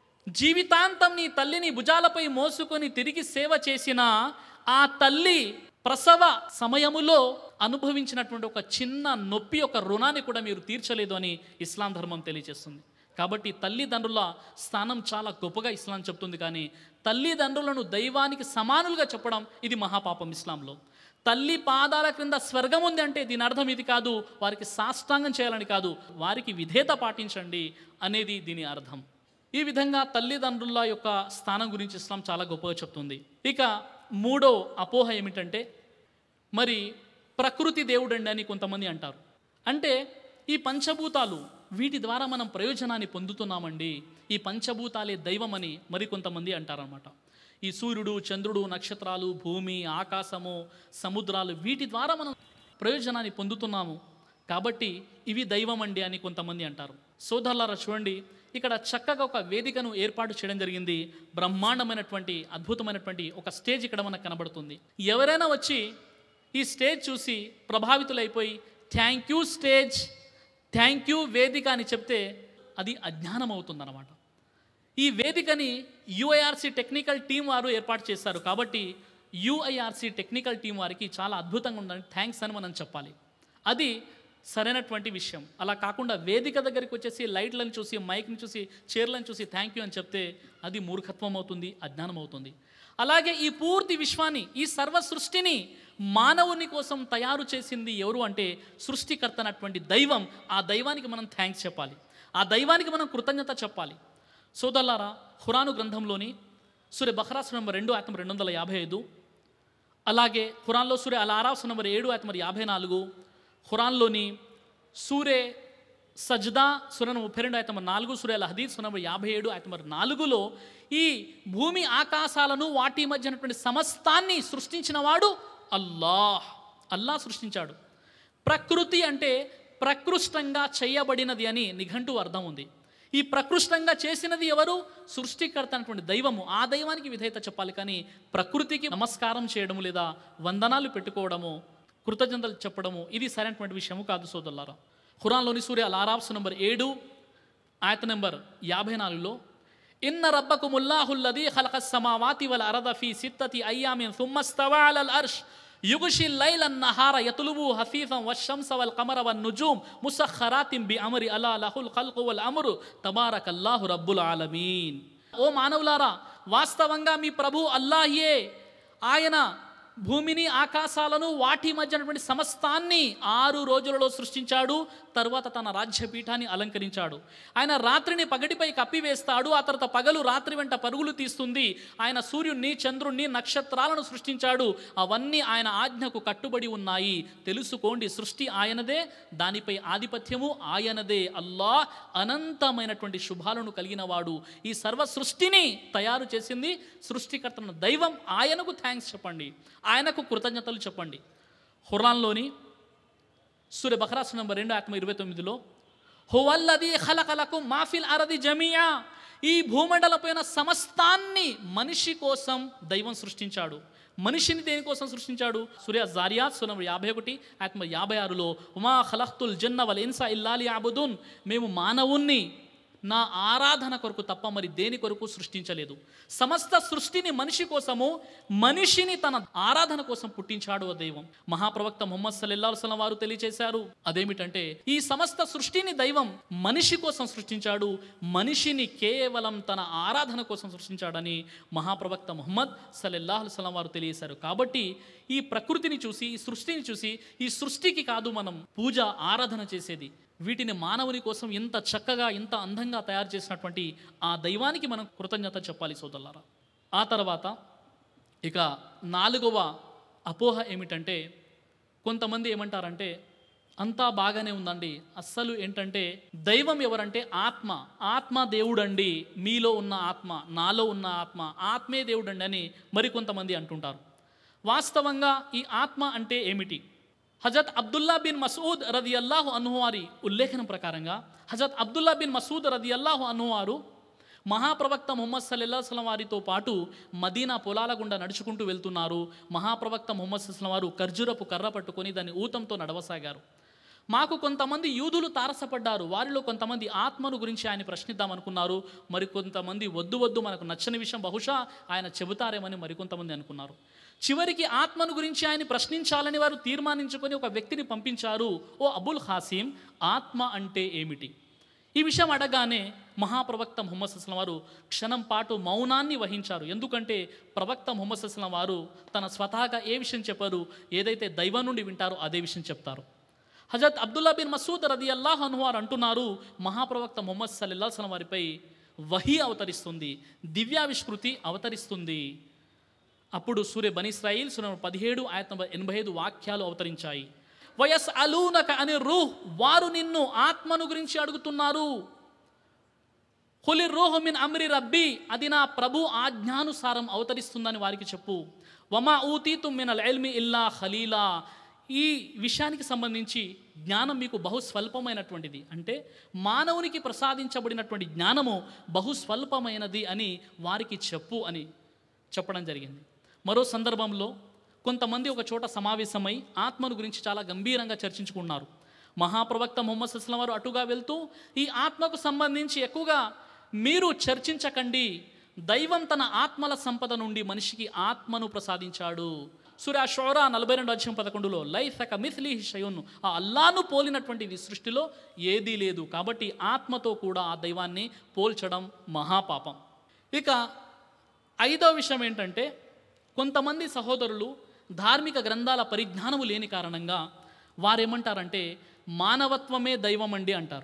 జీవితాంతం నీ తల్లిని భుజాలపై మోసుకొని తిరిగి సేవ చేసిన ఆ తల్లి ప్రసవ సమయములో అనుభవించినటువంటి ఒక చిన్న నొప్పి ఒక రుణాన్ని కూడా మీరు తీర్చలేదు అని ఇస్లాం ధర్మం తెలియజేస్తుంది కాబట్టి తల్లిదండ్రుల స్థానం చాలా గొప్పగా ఇస్లాం చెప్తుంది కానీ తల్లిదండ్రులను దైవానికి సమానులుగా చెప్పడం ఇది మహాపాపం ఇస్లాంలో తల్లి పాదాల క్రింద స్వర్గం ఉంది అంటే దీని అర్థం ఇది కాదు వారికి సాష్టాంగం చేయాలని కాదు వారికి విధేత పాటించండి అనేది దీని అర్థం ఈ విధంగా తల్లిదండ్రుల యొక్క స్థానం గురించి ఇస్లాం చాలా గొప్పగా చెప్తుంది ఇక మూడో అపోహ ఏమిటంటే మరి ప్రకృతి దేవుడండి అని కొంతమంది అంటారు అంటే ఈ పంచభూతాలు వీటి ద్వారా మనం ప్రయోజనాన్ని పొందుతున్నామండి ఈ పంచభూతాలే దైవమని మరికొంతమంది అంటారనమాట ఈ సూర్యుడు చంద్రుడు నక్షత్రాలు భూమి ఆకాశము సముద్రాలు వీటి ద్వారా మనం ప్రయోజనాన్ని పొందుతున్నాము కాబట్టి ఇవి దైవం అండి అని కొంతమంది అంటారు సోదరులారా చూడండి ఇక్కడ చక్కగా ఒక వేదికను ఏర్పాటు చేయడం జరిగింది బ్రహ్మాండమైనటువంటి అద్భుతమైనటువంటి ఒక స్టేజ్ ఇక్కడ మనకు కనబడుతుంది ఎవరైనా వచ్చి ఈ స్టేజ్ చూసి ప్రభావితులైపోయి thank you stage thank you వేదిక అని చెప్తే అది అజ్ఞానం అవుతుందన్నమాట ఈ వేదికని యుఐఆర్సి టెక్నికల్ టీం వారు ఏర్పాటు చేశారు కాబట్టి యుఐఆర్సి టెక్నికల్ టీం వారికి చాలా అద్భుతంగా ఉందని థ్యాంక్స్ అని మనం చెప్పాలి అది సరైనటువంటి విషయం అలా కాకుండా వేదిక దగ్గరికి వచ్చేసి లైట్లను చూసి మైక్ని చూసి చైర్లను చూసి థ్యాంక్ యూ అని చెప్తే అది మూర్ఖత్వం అవుతుంది అజ్ఞానం అవుతుంది అలాగే ఈ పూర్తి విశ్వాన్ని ఈ సర్వ సృష్టిని మానవుని కోసం తయారు చేసింది ఎవరు అంటే సృష్టికర్త అన్నటువంటి దైవం ఆ దైవానికి మనం థ్యాంక్స్ చెప్పాలి ఆ దైవానికి మనం కృతజ్ఞత చెప్పాలి సోదల్లారా ఖురాను గ్రంథంలోని సూర్య బహ్రాస్ నంబర్ రెండు ఆత్మ రెండు వందల యాభై ఐదు అలాగే ఖురాన్లో సూర్య అల్ ఆరాఫ్ నంబర్ ఏడు ఆత్మ మరి యాభై నాలుగు ఖురాన్లోని సూర్య సజ్దా సుర ముప్పై రెండు ఆయత నాలుగు సూర్య అల్ హదీద్ సుర నంబర్ యాభై ఏడు ఆయత మరి నాలుగులో ఈ భూమి ఆకాశాలను వాటి మధ్య ఉన్నటువంటి సమస్తాన్ని సృష్టించిన వాడు అల్లాహ్ అల్లాహ్ సృష్టించాడు ప్రకృతి అంటే ప్రకృష్టంగా చేయబడినది అని నిఘంటు అర్థం ఉంది ఈ ప్రకృష్టంగా చేసినది ఎవరు సృష్టికర్త అనేటువంటి దైవము ఆ దైవానికి విధేయత చెప్పాలి కానీ ప్రకృతికి నమస్కారం చేయడము లేదా వందనాలు పెట్టుకోవడము కృతజ్ఞతలు చెప్పడము ఇది సరైనటువంటి విషయము కాదు సోదరులారా ఖురాన్లోని సూర్య లారాబ్స్ నంబర్ ఏడు ఆయత నెంబర్ యాభై నాలుగులో ఇన్న రబ్బకుముల్లాహుల్లది ఖలక సమావాతి వల్ అరద ఫీ సిత్తతి అయ్యామిన్ థుమ్మస్తవా అలల్ అర్ష్ యుగుషి లైల నహార యతులుబు హఫీఫం వశంస వల్ కమర వన్ నుజూమ్ ముసఖరాతిం బి అమరి అలా లహుల్ ఖల్కు వల్ అమరు తబారకల్లాహు రబ్బుల్ ఆలమీన్ ఓ మానవులారా వాస్తవంగా మీ ప్రభు అల్లాహియే ఆయన భూమిని ఆకాశాలను వాటి మధ్య ఉన్నటువంటి సమస్తాన్ని ఆరు రోజులలో సృష్టించాడు తరువాత తన రాజ్యపీఠాన్ని అలంకరించాడు ఆయన రాత్రిని పగటిపై కప్పివేస్తాడు ఆ తర్వాత పగలు రాత్రి వెంట పరుగులు తీస్తుంది ఆయన సూర్యుణ్ణి చంద్రుణ్ణి నక్షత్రాలను సృష్టించాడు అవన్నీ ఆయన ఆజ్ఞకు కట్టుబడి ఉన్నాయి తెలుసుకోండి సృష్టి ఆయనదే దానిపై ఆధిపత్యము ఆయనదే అల్లా అనంతమైనటువంటి శుభాలను కలిగిన వాడు ఈ సర్వ సృష్టిని తయారు చేసింది సృష్టికర్తన దైవం ఆయనకు థ్యాంక్స్ చెప్పండి ఆయనకు కృతజ్ఞతలు చెప్పండి హురాన్లోని సూర్య బహరాసు నంబర్ రెండు ఆత్మ ఇరవై తొమ్మిదిలో హువల్లది ఖలకలకు మాఫిల్ అరది జమియా ఈ భూమండలపైన సమస్తాన్ని మనిషి కోసం దైవం సృష్టించాడు మనిషిని దేనికోసం సృష్టించాడు సూర్య జారియాత్ సునం యాభై ఒకటి ఆత్మ యాభై ఆరులో ఉమా ఖలఖ్తుల్ జన్న వల్ ఇన్సా ఇల్లాలి ఆబుదూన్ మేము మానవుణ్ణి నా ఆరాధన కొరకు తప్ప మరి దేని కొరకు సృష్టించలేదు సమస్త సృష్టిని మనిషి కోసము మనిషిని తన ఆరాధన కోసం పుట్టించాడు ఆ దైవం మహాప్రవక్త ముహమ్మద్ సల్లల్లాహు అలైహి వసల్లం వారు తెలియచేశారు అదేమిటంటే ఈ సమస్త సృష్టిని దైవం మనిషి కోసం సృష్టించాడు మనిషిని కేవలం తన ఆరాధన కోసం సృష్టించాడని మహాప్రవక్త ముహమ్మద్ సల్లల్లాహు అలైహి వసల్లం వారు తెలియజేశారు కాబట్టి ఈ ప్రకృతిని చూసి ఈ సృష్టిని చూసి ఈ సృష్టికి కాదు మనం పూజ ఆరాధన చేసేది వీటిని మానవుని కోసం ఇంత చక్కగా ఇంత అందంగా తయారు చేసినటువంటి ఆ దైవానికి మనం కృతజ్ఞత చెప్పాలి సోదరులారా ఆ తర్వాత ఇక నాలుగవ అపోహ ఏమిటంటే కొంతమంది ఏమంటారంటే అంతా బాగానే ఉందండి అస్సలు ఏంటంటే దైవం ఎవరంటే ఆత్మ ఆత్మ దేవుడండి మీలో ఉన్న ఆత్మ నాలో ఉన్న ఆత్మ ఆత్మే దేవుడండి అని మరికొంతమంది అంటుంటారు వాస్తవంగా ఈ ఆత్మ అంటే ఏమిటి హజరత్ అబ్దుల్లా బిన్ మసూద్ రది అల్లాహు అనువారి ఉల్లేఖనం ప్రకారంగా హజరత్ అబ్దుల్లా బిన్ మసూద్ రది అల్లాహు అనువారు మహాప్రవక్త ముహమ్మద్ సల్లల్లా సలం వారితో పాటు మదీనా పొలాల గుండా నడుచుకుంటూ వెళ్తున్నారు మహాప్రవక్త ముహమ్మద్ సల్లం వారు ఖర్జూరపు కర్ర పట్టుకొని దాన్ని ఊతంతో నడవసాగారు మాకు కొంతమంది యూదులు తారసపడ్డారు వారిలో కొంతమంది ఆత్మను గురించి ఆయన ప్రశ్నిద్దాం అనుకున్నారు మరి కొంతమంది వద్దు వద్దు మనకు నచ్చని విషయం బహుశా ఆయన చెబుతారేమని మరికొంతమంది అనుకున్నారు చివరికి ఆత్మను గురించి ఆయన ప్రశ్నించాలని వారు తీర్మానించుకొని ఒక వ్యక్తిని పంపించారు ఓ అబుల్ హాసీం ఆత్మ అంటే ఏమిటి ఈ విషయం అడగానే మహాప్రవక్త ముహమ్మద్ అస్లం వారు క్షణం పాటు మౌనాన్ని వహించారు ఎందుకంటే ప్రవక్త ముహమ్మద్ అస్లం వారు తన స్వతహాగా ఏ విషయం చెప్పారు ఏదైతే దైవం నుండి వింటారో అదే విషయం చెప్తారు హజరత్ అబ్దుల్లా బిన్ మసూద్ రది అల్లాహ్ అనువారు అంటున్నారు మహాప్రవక్త ముహమ్మద్ సల్లల్లా సలం వారిపై వహీ అవతరిస్తుంది దివ్యావిష్కృతి అవతరిస్తుంది అప్పుడు సూర్య బనిస్రాయిల్ సూర్య పదిహేడు ఆయత నంబర్ ఎనభై ఐదు వాక్యాలు అవతరించాయి వయస్ అలూనక అని రూహ్ వారు నిన్ను ఆత్మను గురించి అడుగుతున్నారు హులి రూహ్ మిన్ అమ్రి రబ్బీ అది నా ప్రభు ఆజ్ఞానుసారం అవతరిస్తుందని వారికి చెప్పు వమా ఊతీతు మిన్ అల్ ఎల్మి ఇల్లా ఖలీలా ఈ విషయానికి సంబంధించి జ్ఞానం మీకు బహు స్వల్పమైనటువంటిది అంటే మానవునికి ప్రసాదించబడినటువంటి జ్ఞానము బహు స్వల్పమైనది అని వారికి చెప్పు అని చెప్పడం జరిగింది మరో సందర్భంలో కొంతమంది ఒక చోట సమావేశమై ఆత్మను గురించి చాలా గంభీరంగా చర్చించుకున్నారు మహాప్రవక్త ముహమ్మద్ అస్లం వారు అటుగా వెళ్తూ ఈ ఆత్మకు సంబంధించి ఎక్కువగా మీరు చర్చించకండి దైవం తన ఆత్మల సంపద నుండి మనిషికి ఆత్మను ప్రసాదించాడు సూర్య షోరా నలభై రెండు అధ్యాయం పదకొండులో లైఫ్ మిథ్లీ షయున్ ఆ అల్లాను పోలినటువంటిది సృష్టిలో ఏదీ లేదు కాబట్టి ఆత్మతో కూడా ఆ దైవాన్ని పోల్చడం మహాపాపం ఇక ఐదో విషయం ఏంటంటే కొంతమంది సహోదరులు ధార్మిక గ్రంథాల పరిజ్ఞానము లేని కారణంగా వారేమంటారంటే మానవత్వమే దైవం అండి అంటారు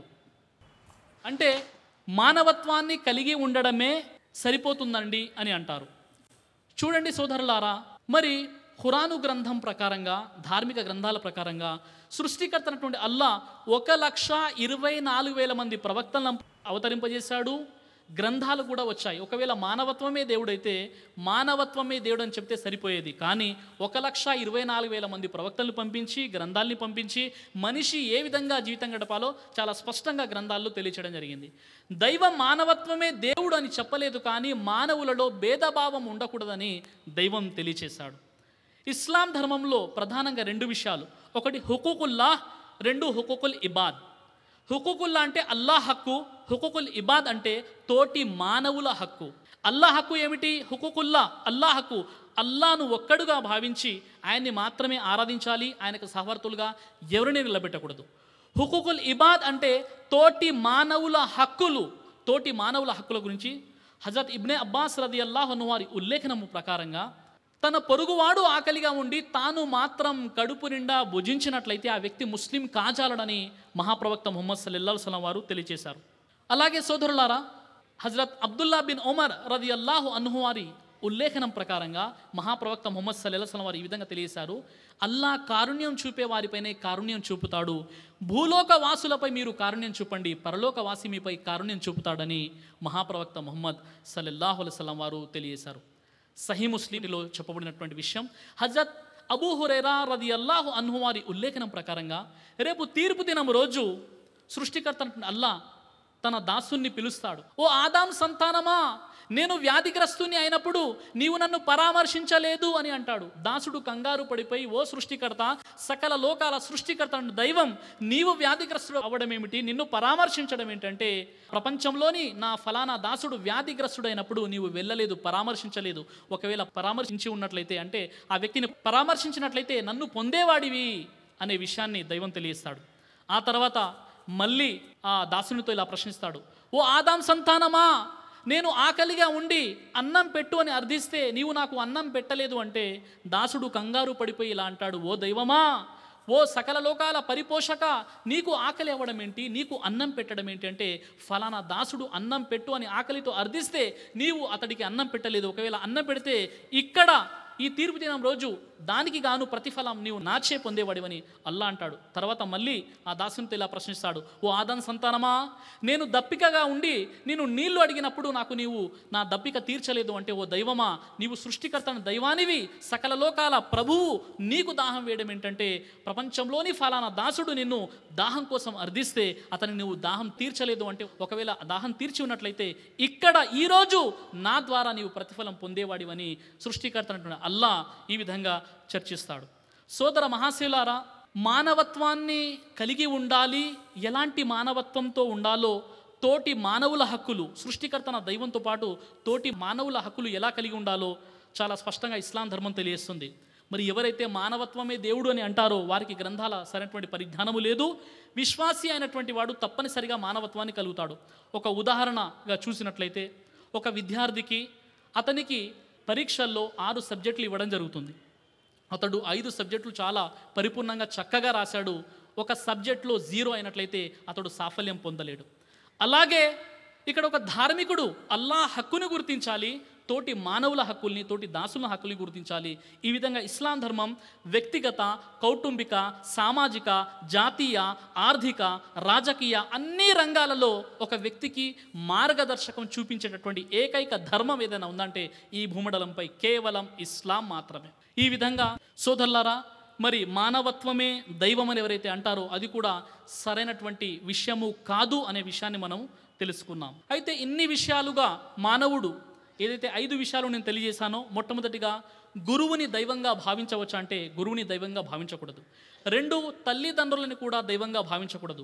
అంటే మానవత్వాన్ని కలిగి ఉండడమే సరిపోతుందండి అని అంటారు చూడండి సోదరులారా మరి ఖురాను గ్రంథం ప్రకారంగా ధార్మిక గ్రంథాల ప్రకారంగా సృష్టికర్త అయినటువంటి అల్లా ఒక లక్ష ఇరవై నాలుగు వేల మంది ప్రవక్తలను అవతరింపజేశాడు గ్రంథాలు కూడా వచ్చాయి ఒకవేళ మానవత్వమే దేవుడైతే మానవత్వమే దేవుడు అని చెప్తే సరిపోయేది కానీ ఒక లక్ష ఇరవై నాలుగు వేల మంది ప్రవక్తలను పంపించి గ్రంథాల్ని పంపించి మనిషి ఏ విధంగా జీవితం గడపాలో చాలా స్పష్టంగా గ్రంథాల్లో తెలియచేయడం జరిగింది దైవం మానవత్వమే దేవుడు అని చెప్పలేదు కానీ మానవులలో భేదభావం ఉండకూడదని దైవం తెలియచేశాడు ఇస్లాం ధర్మంలో ప్రధానంగా రెండు విషయాలు ఒకటి హుకుకుల్లా రెండు హుకుకుల్ ఇబాద్ హుకుకుల్లా అంటే అల్లా హక్కు హుకుకుల్ ఇబాద్ అంటే తోటి మానవుల హక్కు అల్లా హక్కు ఏమిటి హుకుకుల్లా అల్లా హక్కు అల్లాను ఒక్కడుగా భావించి ఆయన్ని మాత్రమే ఆరాధించాలి ఆయనకు సహవర్తులుగా ఎవరిని నిలబెట్టకూడదు హుకుకుల్ ఇబాద్ అంటే తోటి మానవుల హక్కులు తోటి మానవుల హక్కుల గురించి హజరత్ ఇబ్నే అబ్బాస్ రది అల్లాహను వారి ఉల్లేఖనము ప్రకారంగా తన పొరుగువాడు ఆకలిగా ఉండి తాను మాత్రం కడుపు నిండా భుజించినట్లయితే ఆ వ్యక్తి ముస్లిం కాజాలడని మహాప్రవక్త ముహమ్మద్ సల్లల్లా సలం వారు తెలియజేశారు అలాగే సోదరులారా హజరత్ అబ్దుల్లా బిన్ ఒమర్ రది అల్లాహు అన్హు వారి ఉల్లేఖనం ప్రకారంగా మహాప్రవక్త ముహమ్మద్ సల్లల్లా సలం వారు ఈ విధంగా తెలియజేశారు అల్లా కారుణ్యం చూపే వారిపైనే కారుణ్యం చూపుతాడు భూలోక వాసులపై మీరు కారుణ్యం చూపండి పరలోక వాసి మీపై కారుణ్యం చూపుతాడని మహాప్రవక్త ముహమ్మద్ సల్లల్లాహు అలైస్లం వారు తెలియజేశారు సహీ ముస్లింలో చెప్పబడినటువంటి విషయం హజరత్ అబూ హురేరా రది అల్లాహు అన్హు వారి ఉల్లేఖనం ప్రకారంగా రేపు తీర్పు దినం రోజు సృష్టికర్త అయినటువంటి అల్లా తన దాసుని పిలుస్తాడు ఓ ఆదాం సంతానమా నేను వ్యాధిగ్రస్తుని అయినప్పుడు నీవు నన్ను పరామర్శించలేదు అని అంటాడు దాసుడు కంగారు పడిపోయి ఓ సృష్టికర్త సకల లోకాల సృష్టికర్త అయిన దైవం నీవు వ్యాధిగ్రస్తుడు అవ్వడం ఏమిటి నిన్ను పరామర్శించడం ఏంటంటే ప్రపంచంలోని నా ఫలానా దాసుడు వ్యాధిగ్రస్తుడైనప్పుడు నీవు వెళ్ళలేదు పరామర్శించలేదు ఒకవేళ పరామర్శించి ఉన్నట్లయితే అంటే ఆ వ్యక్తిని పరామర్శించినట్లయితే నన్ను పొందేవాడివి అనే విషయాన్ని దైవం తెలియస్తాడు ఆ తర్వాత మళ్ళీ ఆ దాసునితో ఇలా ప్రశ్నిస్తాడు ఓ ఆదాం సంతానమా నేను ఆకలిగా ఉండి అన్నం పెట్టు అని అర్థిస్తే నీవు నాకు అన్నం పెట్టలేదు అంటే దాసుడు కంగారు పడిపోయి ఇలా అంటాడు ఓ దైవమా ఓ సకల లోకాల పరిపోషక నీకు ఆకలి అవ్వడం ఏంటి నీకు అన్నం పెట్టడం ఏంటి అంటే ఫలానా దాసుడు అన్నం పెట్టు అని ఆకలితో అర్థిస్తే నీవు అతడికి అన్నం పెట్టలేదు ఒకవేళ అన్నం పెడితే ఇక్కడ ఈ తీర్పు దినం రోజు దానికి గాను ప్రతిఫలం నీవు నాచే పొందేవాడివని అల్లా అంటాడు తర్వాత మళ్ళీ ఆ దాసునితో ఇలా ప్రశ్నిస్తాడు ఓ ఆదన్ సంతానమా నేను దప్పికగా ఉండి నేను నీళ్లు అడిగినప్పుడు నాకు నీవు నా దప్పిక తీర్చలేదు అంటే ఓ దైవమా నీవు సృష్టికర్తన దైవానివి సకల లోకాల ప్రభువు నీకు దాహం వేయడం ఏంటంటే ప్రపంచంలోని ఫలానా దాసుడు నిన్ను దాహం కోసం అర్థిస్తే అతని నువ్వు దాహం తీర్చలేదు అంటే ఒకవేళ ఆ దాహం తీర్చి ఉన్నట్లయితే ఇక్కడ ఈరోజు నా ద్వారా నీవు ప్రతిఫలం పొందేవాడివని సృష్టికర్త అంటున్న అల్లా ఈ విధంగా చర్చిస్తాడు సోదర మహాశిలారా మానవత్వాన్ని కలిగి ఉండాలి ఎలాంటి మానవత్వంతో ఉండాలో తోటి మానవుల హక్కులు సృష్టికర్తన దైవంతో పాటు తోటి మానవుల హక్కులు ఎలా కలిగి ఉండాలో చాలా స్పష్టంగా ఇస్లాం ధర్మం తెలియజేస్తుంది మరి ఎవరైతే మానవత్వమే దేవుడు అని అంటారో వారికి గ్రంథాల సరైనటువంటి పరిజ్ఞానము లేదు విశ్వాసి అయినటువంటి వాడు తప్పనిసరిగా మానవత్వాన్ని కలుగుతాడు ఒక ఉదాహరణగా చూసినట్లయితే ఒక విద్యార్థికి అతనికి పరీక్షల్లో ఆరు సబ్జెక్టులు ఇవ్వడం జరుగుతుంది అతడు ఐదు సబ్జెక్టులు చాలా పరిపూర్ణంగా చక్కగా రాశాడు ఒక సబ్జెక్టులో జీరో అయినట్లయితే అతడు సాఫల్యం పొందలేడు అలాగే ఇక్కడ ఒక ధార్మికుడు అల్లా హక్కుని గుర్తించాలి తోటి మానవుల హక్కుల్ని తోటి దాసుల హక్కుల్ని గుర్తించాలి ఈ విధంగా ఇస్లాం ధర్మం వ్యక్తిగత కౌటుంబిక సామాజిక జాతీయ ఆర్థిక రాజకీయ అన్ని రంగాలలో ఒక వ్యక్తికి మార్గదర్శకం చూపించేటటువంటి ఏకైక ధర్మం ఏదైనా ఉందంటే ఈ భూమండలంపై కేవలం ఇస్లాం మాత్రమే ఈ విధంగా సోదరులారా మరి మానవత్వమే దైవం అని ఎవరైతే అంటారో అది కూడా సరైనటువంటి విషయము కాదు అనే విషయాన్ని మనం తెలుసుకున్నాం అయితే ఇన్ని విషయాలుగా మానవుడు ఏదైతే ఐదు విషయాలు నేను తెలియజేశానో మొట్టమొదటిగా గురువుని దైవంగా భావించవచ్చు అంటే గురువుని దైవంగా భావించకూడదు రెండు తల్లిదండ్రులని కూడా దైవంగా భావించకూడదు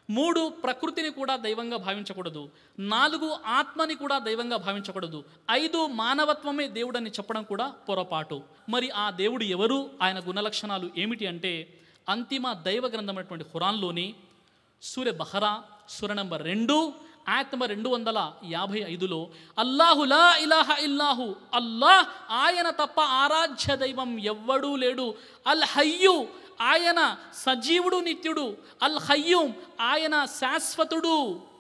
మూడు ప్రకృతిని కూడా దైవంగా భావించకూడదు నాలుగు ఆత్మని కూడా దైవంగా భావించకూడదు ఐదు మానవత్వమే దేవుడని చెప్పడం కూడా పొరపాటు మరి ఆ దేవుడు ఎవరు ఆయన గుణలక్షణాలు ఏమిటి అంటే అంతిమ దైవ గ్రంథమైనటువంటి హురాన్లోని సూర్య బహరా సూర నంబర్ రెండు ఆయత్ నంబర్ రెండు వందల యాభై ఐదులో అల్లాహులా ఇలాహ ఇల్లాహు అల్లాహ్ ఆయన తప్ప ఆరాధ్య దైవం ఎవ్వడూ లేడు అల్ హయ్యు ఆయన సజీవుడు నిత్యుడు అల్ హయ్యూం ఆయన శాశ్వతుడు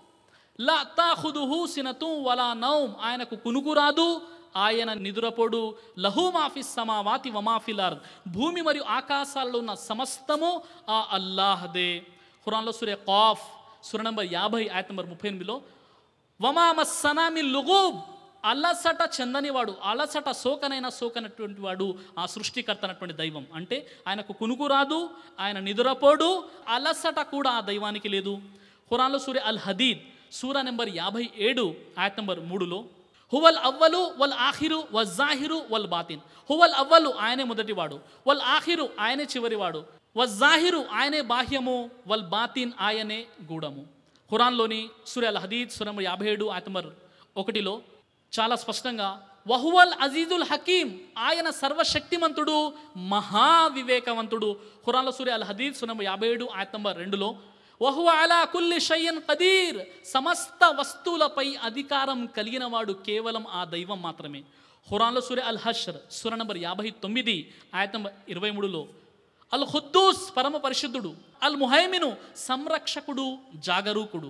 లా తాహుదుహు సినతు వలా నౌం ఆయనకు కునుకు రాదు ఆయన నిదురపోడు లహు మాఫిస్ సమావాతి వమాఫిల్ అర్ద్ భూమి మరియు ఆకాశాల్లో ఉన్న సమస్తము ఆ అల్లాహదే ఖురాన్లో సూర్య కాఫ్ సుర నంబర్ యాభై ఆయత నంబర్ ముప్పై ఎనిమిదిలో వమామస్సనామి లుగూబ్ అలసట చెందనివాడు అలసట సోకనైన సోకనటువంటి వాడు ఆ సృష్టికర్త అన్నటువంటి దైవం అంటే ఆయనకు కునుకు రాదు ఆయన నిదురపోడు అలసట కూడా ఆ దైవానికి లేదు ఖురాన్లో సూర్య అల్ హదీద్ సూర నెంబర్ యాభై ఏడు ఆయత నంబర్ మూడులో హువల్ అవ్వలు వల్ ఆఖిరు వజాహిరు వల్ బాతిన్ హువల్ అవ్వలు ఆయనే మొదటివాడు వల్ ఆఖిరు ఆయనే చివరివాడు వజాహిరు ఆయనే బాహ్యము వల్ బాతిన్ ఆయనే గూఢము ఖురాన్లోని సూర్య అల్ హదీద్ సురం యాభై ఏడు ఆయతమర్ ఒకటిలో చాలా స్పష్టంగా వహువల్ అజీజుల్ హకీం ఆయన సర్వశక్తిమంతుడు మహా వివేకవంతుడు ఖురాన్లో సూర్య అల్ హదీద్ సునం యాభై ఏడు ఆయత నంబర్ రెండులో వహువ అలా కుల్లి షయ్యన్ కదీర్ సమస్త వస్తువులపై అధికారం కలిగిన వాడు కేవలం ఆ దైవం మాత్రమే ఖురాన్లో సూర్య అల్ హషర్ సుర నంబర్ యాభై తొమ్మిది ఆయత నంబర్ ఇరవై మూడులో అల్ ఖుద్దూస్ పరమ పరిశుద్ధుడు అల్ ముహైమిను సంరక్షకుడు జాగరూకుడు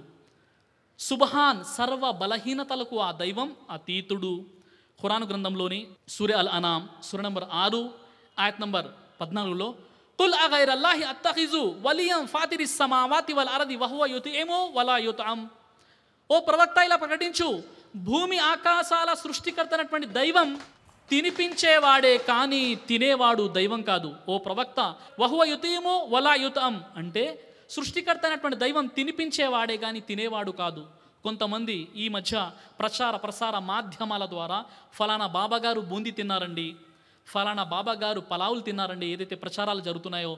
సుబహాన్ సర్వ బలహీనతలకు ఆ దైవం అతీతుడు ఖురాను గ్రంథంలోని సూర్య అల్ అనాం సూర నంబర్ ఆరు ఆయత్ నంబర్ పద్నాలుగులో కుల్ అగైర్ అల్లాహి అత్తఖిజు వలియం ఫాతిరి సమావాతి వల్ అరది వహువ యుతేమో వలా యుతాం ఓ ప్రవక్త ఇలా ప్రకటించు భూమి ఆకాశాల సృష్టికర్త అయినటువంటి దైవం తినిపించేవాడే కానీ తినేవాడు దైవం కాదు ఓ ప్రవక్త వహువ యుతీమో వలా యుతం అంటే సృష్టికర్త అయినటువంటి దైవం తినిపించేవాడే కానీ తినేవాడు కాదు కొంతమంది ఈ మధ్య ప్రచార ప్రసార మాధ్యమాల ద్వారా ఫలానా బాబాగారు బూందీ తిన్నారండి ఫలానా బాబాగారు పలావులు తిన్నారండి ఏదైతే ప్రచారాలు జరుగుతున్నాయో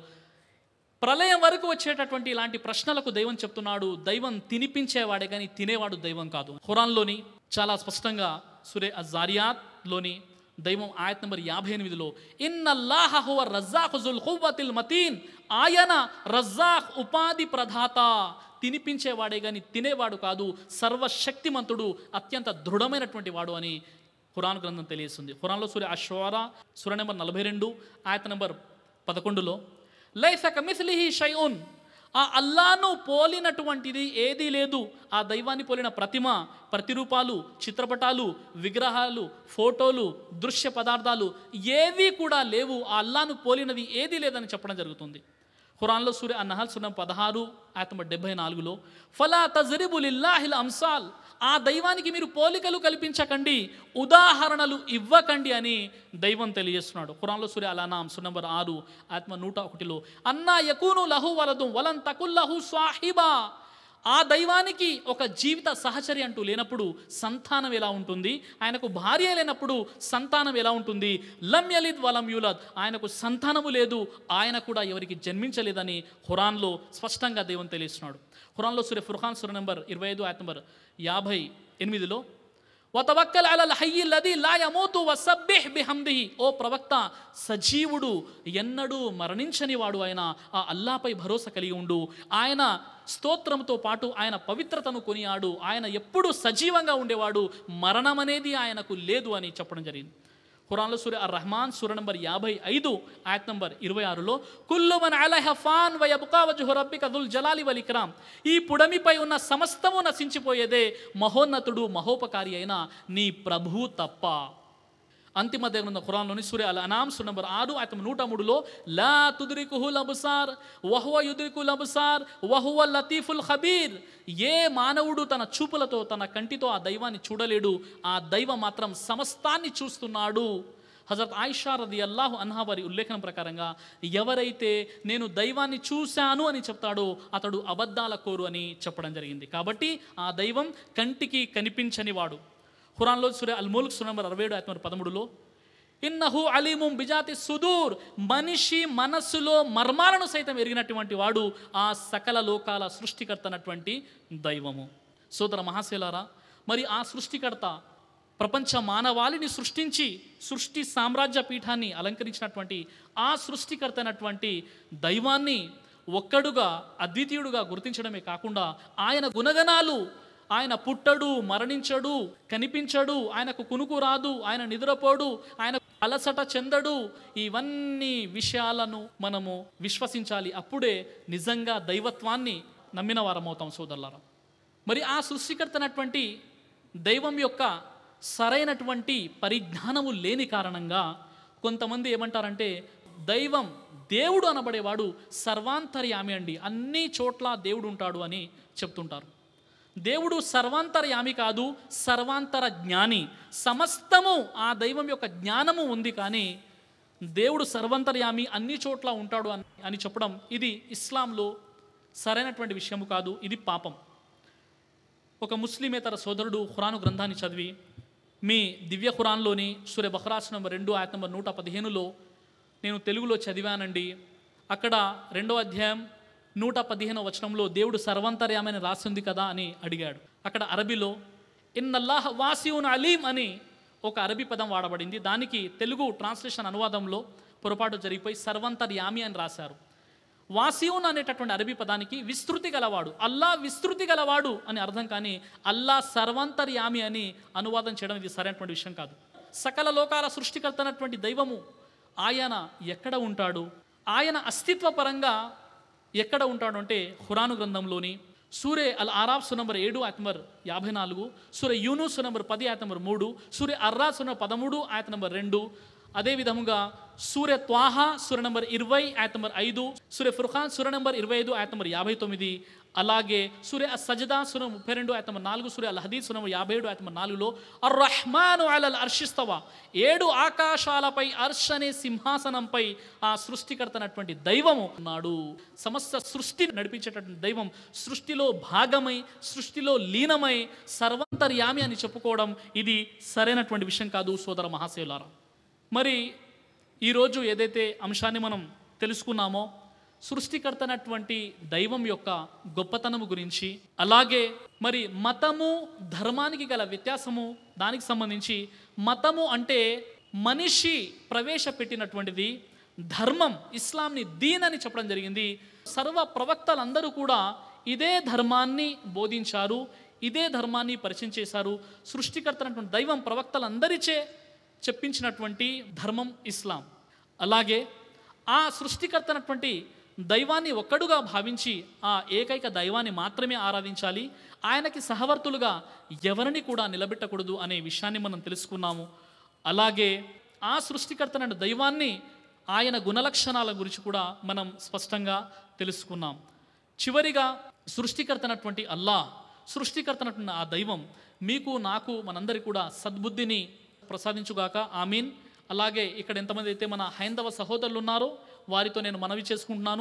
ప్రళయం వరకు వచ్చేటటువంటి ఇలాంటి ప్రశ్నలకు దైవం చెప్తున్నాడు దైవం తినిపించేవాడే కానీ తినేవాడు దైవం కాదు ఖురాన్లోని చాలా స్పష్టంగా సురే అజారియాత్లోని దైవం ఆయత్ నంబర్ యాభై ఎనిమిదిలో ఇన్నల్లాహ హువ రజ్జాఖుజుల్ ఖువ్వతిల్ మతీన్ ఆయన రజ్జాక్ ఉపాధి ప్రదాత తినిపించేవాడే కానీ తినేవాడు కాదు సర్వశక్తిమంతుడు అత్యంత దృఢమైనటువంటి వాడు అని ఖురాన్ గ్రంథం తెలియస్తుంది ఖురాన్లో సూర్య అశ్వరా సూర నెంబర్ నలభై రెండు ఆయత నెంబర్ పదకొండులో లైసక మిస్లిహి షైఉన్ ఆ అల్లాను పోలినటువంటిది ఏదీ లేదు ఆ దైవాన్ని పోలిన ప్రతిమ ప్రతిరూపాలు చిత్రపటాలు విగ్రహాలు ఫోటోలు దృశ్య పదార్థాలు ఏవి కూడా లేవు ఆ అల్లాను పోలినది ఏదీ లేదని చెప్పడం జరుగుతుంది ఖురాన్లో సూర్య అన్నహల్ సున్నం పదహారు ఆయతమ డెబ్బై నాలుగులో ఫలా తజరిబులిల్లాహిల్ అంసాల్ ఆ దైవానికి మీరు పోలికలు కల్పించకండి ఉదాహరణలు ఇవ్వకండి అని దైవం తెలియజేస్తున్నాడు ఖురాన్లో సూర్య అలానాం సునంబర్ ఆరు ఆత్మ నూట ఒకటిలో అన్నా యకూను లహు వలదు వలన్ తకుల్లహు స్వాహిబా ఆ దైవానికి ఒక జీవిత సహచరి అంటూ లేనప్పుడు సంతానం ఎలా ఉంటుంది ఆయనకు భార్య లేనప్పుడు సంతానం ఎలా ఉంటుంది లం యలిద్ వలం యులద్ ఆయనకు సంతానము లేదు ఆయన కూడా ఎవరికి జన్మించలేదని ఖురాన్లో స్పష్టంగా దేవుని తెలియస్తున్నాడు ఖురాన్లో సూర్య ఫుర్ఖాన్ సుర నెంబర్ ఇరవై ఐదు ఆయత నెంబర్ యాభై ఎనిమిదిలో వతవక్కల్ అలల్ హయ్యిల్లది లా యమూతు వసబ్బిహ్ బిహమ్దిహి ఓ ప్రవక్త సజీవుడు ఎన్నడూ మరణించని వాడు ఆయన ఆ అల్లాపై భరోసా కలిగి ఉండు ఆయన స్తోత్రంతో పాటు ఆయన పవిత్రతను కొనియాడు ఆయన ఎప్పుడూ సజీవంగా ఉండేవాడు మరణం అనేది ఆయనకు లేదు అని చెప్పడం జరిగింది ఖురాన్లో సూర్య అర్ రహమాన్ సూర నంబర్ యాభై ఐదు ఆయత్ నంబర్ ఇరవై ఆరులో కుల్లు మన అలహ ఫాన్ వయబుకా వజుహు రబ్బిక దుల్ జలాలి వల్ ఇక్రామ్ ఈ పుడమిపై ఉన్న సమస్తము నశించిపోయేదే మహోన్నతుడు మహోపకారి అయిన నీ ప్రభు తప్ప అంతిమ దేవుని ఖురాన్లోని సూర్య అల్ అనామ్ సూర్ నంబర్ ఆరు ఆయత నూట మూడులో లా తుద్రికుహుల్ అబ్సార్ వహువ యుద్రికుల్ అబ్సార్ వహువ లతీఫుల్ ఖబీర్ ఏ మానవుడు తన చూపులతో తన కంటితో ఆ దైవాన్ని చూడలేడు ఆ దైవం మాత్రం సమస్తాన్ని చూస్తున్నాడు హజరత్ ఆయిషా రది అల్లాహు అన్హా వారి ఉల్లేఖనం ప్రకారంగా ఎవరైతే నేను దైవాన్ని చూశాను అని చెప్తాడో అతడు అబద్ధాల కోరు అని చెప్పడం జరిగింది కాబట్టి ఆ దైవం కంటికి కనిపించని వాడు ఖురాన్లో సూర్య అల్ ముల్క్ సుర నంబర్ అరవై ఏడు ఆత్మ పదమూడులో ఇన్నహు అలీముం బిజాతి సుదూర్ మనిషి మనస్సులో మర్మాలను సైతం ఎరిగినటువంటి వాడు ఆ సకల లోకాల సృష్టికర్త అన్నటువంటి దైవము సోదర మహాశిలారా మరి ఆ సృష్టికర్త ప్రపంచ మానవాళిని సృష్టించి సృష్టి సామ్రాజ్య పీఠాన్ని అలంకరించినటువంటి ఆ సృష్టికర్త అయినటువంటి దైవాన్ని ఒక్కడుగా అద్వితీయుడుగా గుర్తించడమే కాకుండా ఆయన గుణగణాలు ఆయన పుట్టడు మరణించడు కనిపించడు ఆయనకు కునుకు రాదు ఆయన నిద్రపోడు ఆయన అలసట చెందడు ఇవన్నీ విషయాలను మనము విశ్వసించాలి అప్పుడే నిజంగా దైవత్వాన్ని నమ్మిన వారమవుతాం సోదరులారా మరి ఆ సృష్టికర్తనటువంటి దైవం యొక్క సరైనటువంటి పరిజ్ఞానము లేని కారణంగా కొంతమంది ఏమంటారంటే దైవం దేవుడు అనబడేవాడు సర్వాంతర్యామి అండి అన్ని చోట్ల దేవుడు ఉంటాడు అని చెప్తుంటారు దేవుడు సర్వాంతర్యామి కాదు సర్వాంతర జ్ఞాని సమస్తము ఆ దైవం యొక్క జ్ఞానము ఉంది కానీ దేవుడు సర్వంతర్యామి అన్ని చోట్ల ఉంటాడు అని అని చెప్పడం ఇది ఇస్లాంలో సరైనటువంటి విషయము కాదు ఇది పాపం ఒక ముస్లిమేతర సోదరుడు ఖురాను గ్రంథాన్ని చదివి మీ దివ్య ఖురాన్లోని సూర్య బహ్రాస్ నంబర్ రెండు ఆయత నంబర్ నూట పదిహేనులో నేను తెలుగులో చదివానండి అక్కడ రెండో అధ్యాయం నూట పదిహేను వచనంలో దేవుడు సర్వంతర్యామని రాసింది కదా అని అడిగాడు అక్కడ అరబీలో ఇన్నల్లాహ్ వాసియున్ అలీం అని ఒక అరబీ పదం వాడబడింది దానికి తెలుగు ట్రాన్స్లేషన్ అనువాదంలో పొరపాటు జరిగిపోయి సర్వంతర్యామి అని రాశారు వాసియూన్ అనేటటువంటి అరబీ పదానికి విస్తృతి గలవాడు అల్లా విస్తృతి గలవాడు అని అర్థం కానీ అల్లా సర్వంతర్యామి అని అనువాదం చేయడం ఇది సరైనటువంటి విషయం కాదు సకల లోకాల సృష్టికర్త అయినటువంటి దైవము ఆయన ఎక్కడ ఉంటాడు ఆయన అస్తిత్వ పరంగా ఎక్కడ ఉంటాడు అంటే ఖురాను గ్రంథంలోని సూర్య అల్ ఆరాఫ్ నంబర్ ఏడు ఆయత నంబర్ యాభై నాలుగు సూర్య యూనుస్ నంబర్ పది ఆయత నంబర్ మూడు సూర్య అర్రాస్ నంబర్ పదమూడు ఆయత నంబర్ రెండు అదే విధముగా సూర్య త్వాహ సూర్య నంబర్ ఇరవై ఆయత నంబర్ ఐదు సూర్య ఫుర్ఖాన్ సూర్య నంబర్ ఇరవై ఐదు ఆయత నంబర్ యాభై తొమ్మిది అలాగే సూర్య సజదా సూర్య ముప్పై రెండు ఆయత నంబర్ నాలుగు సూర్య అల్ హదీద్ సూర్య నంబర్ యాభై ఏడు ఆయత నంబర్ నాలుగులో అర్ రహ్మాను అలల్ అర్షిస్తవ ఏడు ఆకాశాలపై అర్ష్ అనే సింహాసనంపై ఆ సృష్టికర్తనటువంటి దైవము ఉన్నాడు సమస్త సృష్టి నడిపించేటటువంటి దైవం సృష్టిలో భాగమై సృష్టిలో లీనమై సర్వంతర్యామి అని చెప్పుకోవడం ఇది సరైనటువంటి విషయం కాదు సోదర మహాశయులారా మరి ఈరోజు ఏదైతే అంశాన్ని మనం తెలుసుకున్నామో సృష్టికర్తనటువంటి దైవం యొక్క గొప్పతనము గురించి అలాగే మరి మతము ధర్మానికి గల వ్యత్యాసము దానికి సంబంధించి మతము అంటే మనిషి ప్రవేశపెట్టినటువంటిది ధర్మం ఇస్లాంని దీన్ అని చెప్పడం జరిగింది సర్వ ప్రవక్తలందరూ కూడా ఇదే ధర్మాన్ని బోధించారు ఇదే ధర్మాన్ని పరిచయం చేశారు సృష్టికర్తనటువంటి దైవం ప్రవక్తలందరిచే చెప్పించినటువంటి ధర్మం ఇస్లాం అలాగే ఆ సృష్టికర్తనటువంటి దైవాన్ని ఒక్కడుగా భావించి ఆ ఏకైక దైవాన్ని మాత్రమే ఆరాధించాలి ఆయనకి సహవర్తులుగా ఎవరిని కూడా నిలబెట్టకూడదు అనే విషయాన్ని మనం తెలుసుకున్నాము అలాగే ఆ సృష్టికర్తన దైవాన్ని ఆయన గుణలక్షణాల గురించి కూడా మనం స్పష్టంగా తెలుసుకున్నాం చివరిగా సృష్టికర్తనటువంటి అల్లా సృష్టికర్తనటువంటి ఆ దైవం మీకు నాకు మనందరి కూడా సద్బుద్ధిని ప్రసాదించుగాక ఆమీన్ అలాగే ఇక్కడ ఎంతమంది అయితే మన హైందవ సహోదరులు ఉన్నారో వారితో నేను మనవి చేసుకుంటున్నాను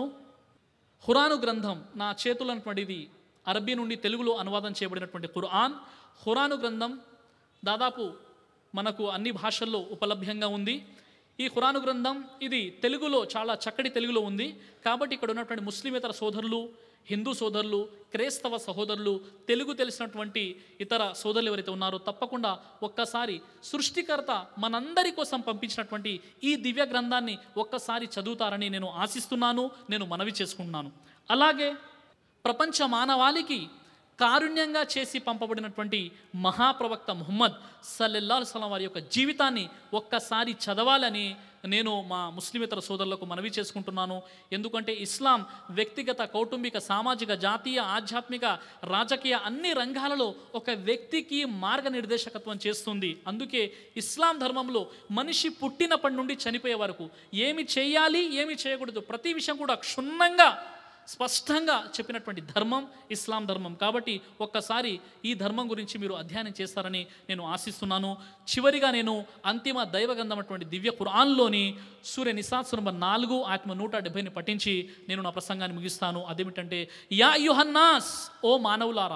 హురాను గ్రంథం నా చేతులన్నటువంటిది అరబీ నుండి తెలుగులో అనువాదం చేయబడినటువంటి ఖురాన్ హురాను గ్రంథం దాదాపు మనకు అన్ని భాషల్లో ఉపలభ్యంగా ఉంది ఈ ఖురాను గ్రంథం ఇది తెలుగులో చాలా చక్కటి తెలుగులో ఉంది కాబట్టి ఇక్కడ ఉన్నటువంటి ముస్లిమేతర సోదరులు హిందూ సోదరులు క్రైస్తవ సహోదరులు తెలుగు తెలిసినటువంటి ఇతర సోదరులు ఎవరైతే ఉన్నారో తప్పకుండా ఒక్కసారి సృష్టికర్త మనందరి కోసం పంపించినటువంటి ఈ దివ్య గ్రంథాన్ని ఒక్కసారి చదువుతారని నేను ఆశిస్తున్నాను నేను మనవి చేసుకుంటున్నాను అలాగే ప్రపంచ మానవాళికి కారుణ్యంగా చేసి పంపబడినటువంటి మహాప్రవక్త ముహమ్మద్ సల్లెల్లా సలం వారి యొక్క జీవితాన్ని ఒక్కసారి చదవాలని నేను మా ముస్లిమేతర సోదరులకు మనవి చేసుకుంటున్నాను ఎందుకంటే ఇస్లాం వ్యక్తిగత కౌటుంబిక సామాజిక జాతీయ ఆధ్యాత్మిక రాజకీయ అన్ని రంగాలలో ఒక వ్యక్తికి మార్గనిర్దేశకత్వం చేస్తుంది అందుకే ఇస్లాం ధర్మంలో మనిషి పుట్టినప్పటి నుండి చనిపోయే వరకు ఏమి చేయాలి ఏమి చేయకూడదు ప్రతి విషయం కూడా క్షుణ్ణంగా స్పష్టంగా చెప్పినటువంటి ధర్మం ఇస్లాం ధర్మం కాబట్టి ఒక్కసారి ఈ ధర్మం గురించి మీరు అధ్యయనం చేస్తారని నేను ఆశిస్తున్నాను చివరిగా నేను అంతిమ దైవగంధం అటువంటి దివ్య ఖురాన్లోని సూర్య నిసాస్ నంబర్ నాలుగు ఆత్మ నూట డెబ్బైని పఠించి నేను నా ప్రసంగాన్ని ముగిస్తాను అదేమిటంటే యా యుహన్నాస్ ఓ మానవులారా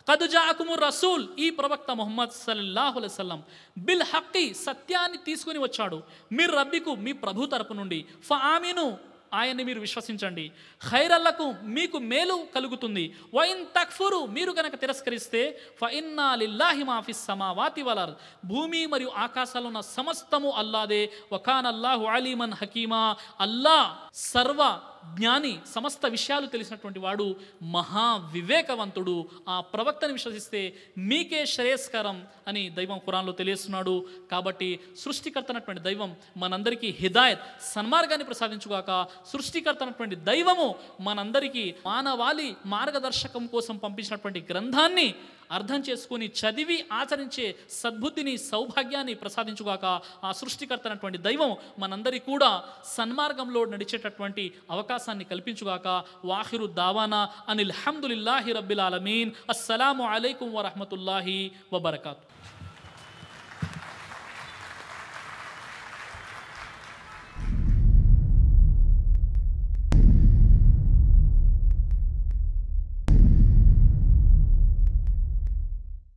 కదుజాకుము రసూల్ ఈ ప్రవక్త ముహమ్మద్ సల్లల్లాహు అలైహి వసల్లం బిల్ హక్కి సత్యాన్ని తీసుకుని వచ్చాడు మీరు రబ్బికు మీ ప్రభు తరపు నుండి ఫామిను ఆయన్ని మీరు విశ్వసించండి ఖైరల్లకు మీకు మేలు కలుగుతుంది వైన్ తక్ఫురు మీరు కనుక తిరస్కరిస్తే ఫఇన్నా లిల్లాహి మాఫిస్ సమావాతి వలర్ భూమి మరియు ఆకాశాలు ఉన్న సమస్తము అల్లాదే వకాన్ అల్లాహు అలీమన్ హకీమా అల్లా సర్వ జ్ఞాని సమస్త విషయాలు తెలిసినటువంటి వాడు మహా వివేకవంతుడు ఆ ప్రవక్తని విశ్వసిస్తే మీకే శ్రేయస్కరం అని దైవం ఖురాన్లో తెలియస్తున్నాడు కాబట్టి సృష్టికర్త అయినటువంటి దైవం మనందరికీ హిదాయత్ సన్మార్గాన్ని ప్రసాదించుగాక సృష్టికర్త అయినటువంటి దైవము మనందరికీ మానవాళి మార్గదర్శకం కోసం పంపించినటువంటి గ్రంథాన్ని అర్థం చేసుకుని చదివి ఆచరించే సద్బుద్ధిని సౌభాగ్యాన్ని ప్రసాదించుగాక ఆ సృష్టికర్త అయినటువంటి దైవం మనందరి కూడా సన్మార్గంలో నడిచేటటువంటి అవకాశాన్ని కల్పించుగాక వాహిరు దావానా అనిల్ హమ్దులిల్లాహి రబ్బిల్ ఆలమీన్ అస్సలాము అలైకుం వరహమతుల్లాహి వబర్కాతు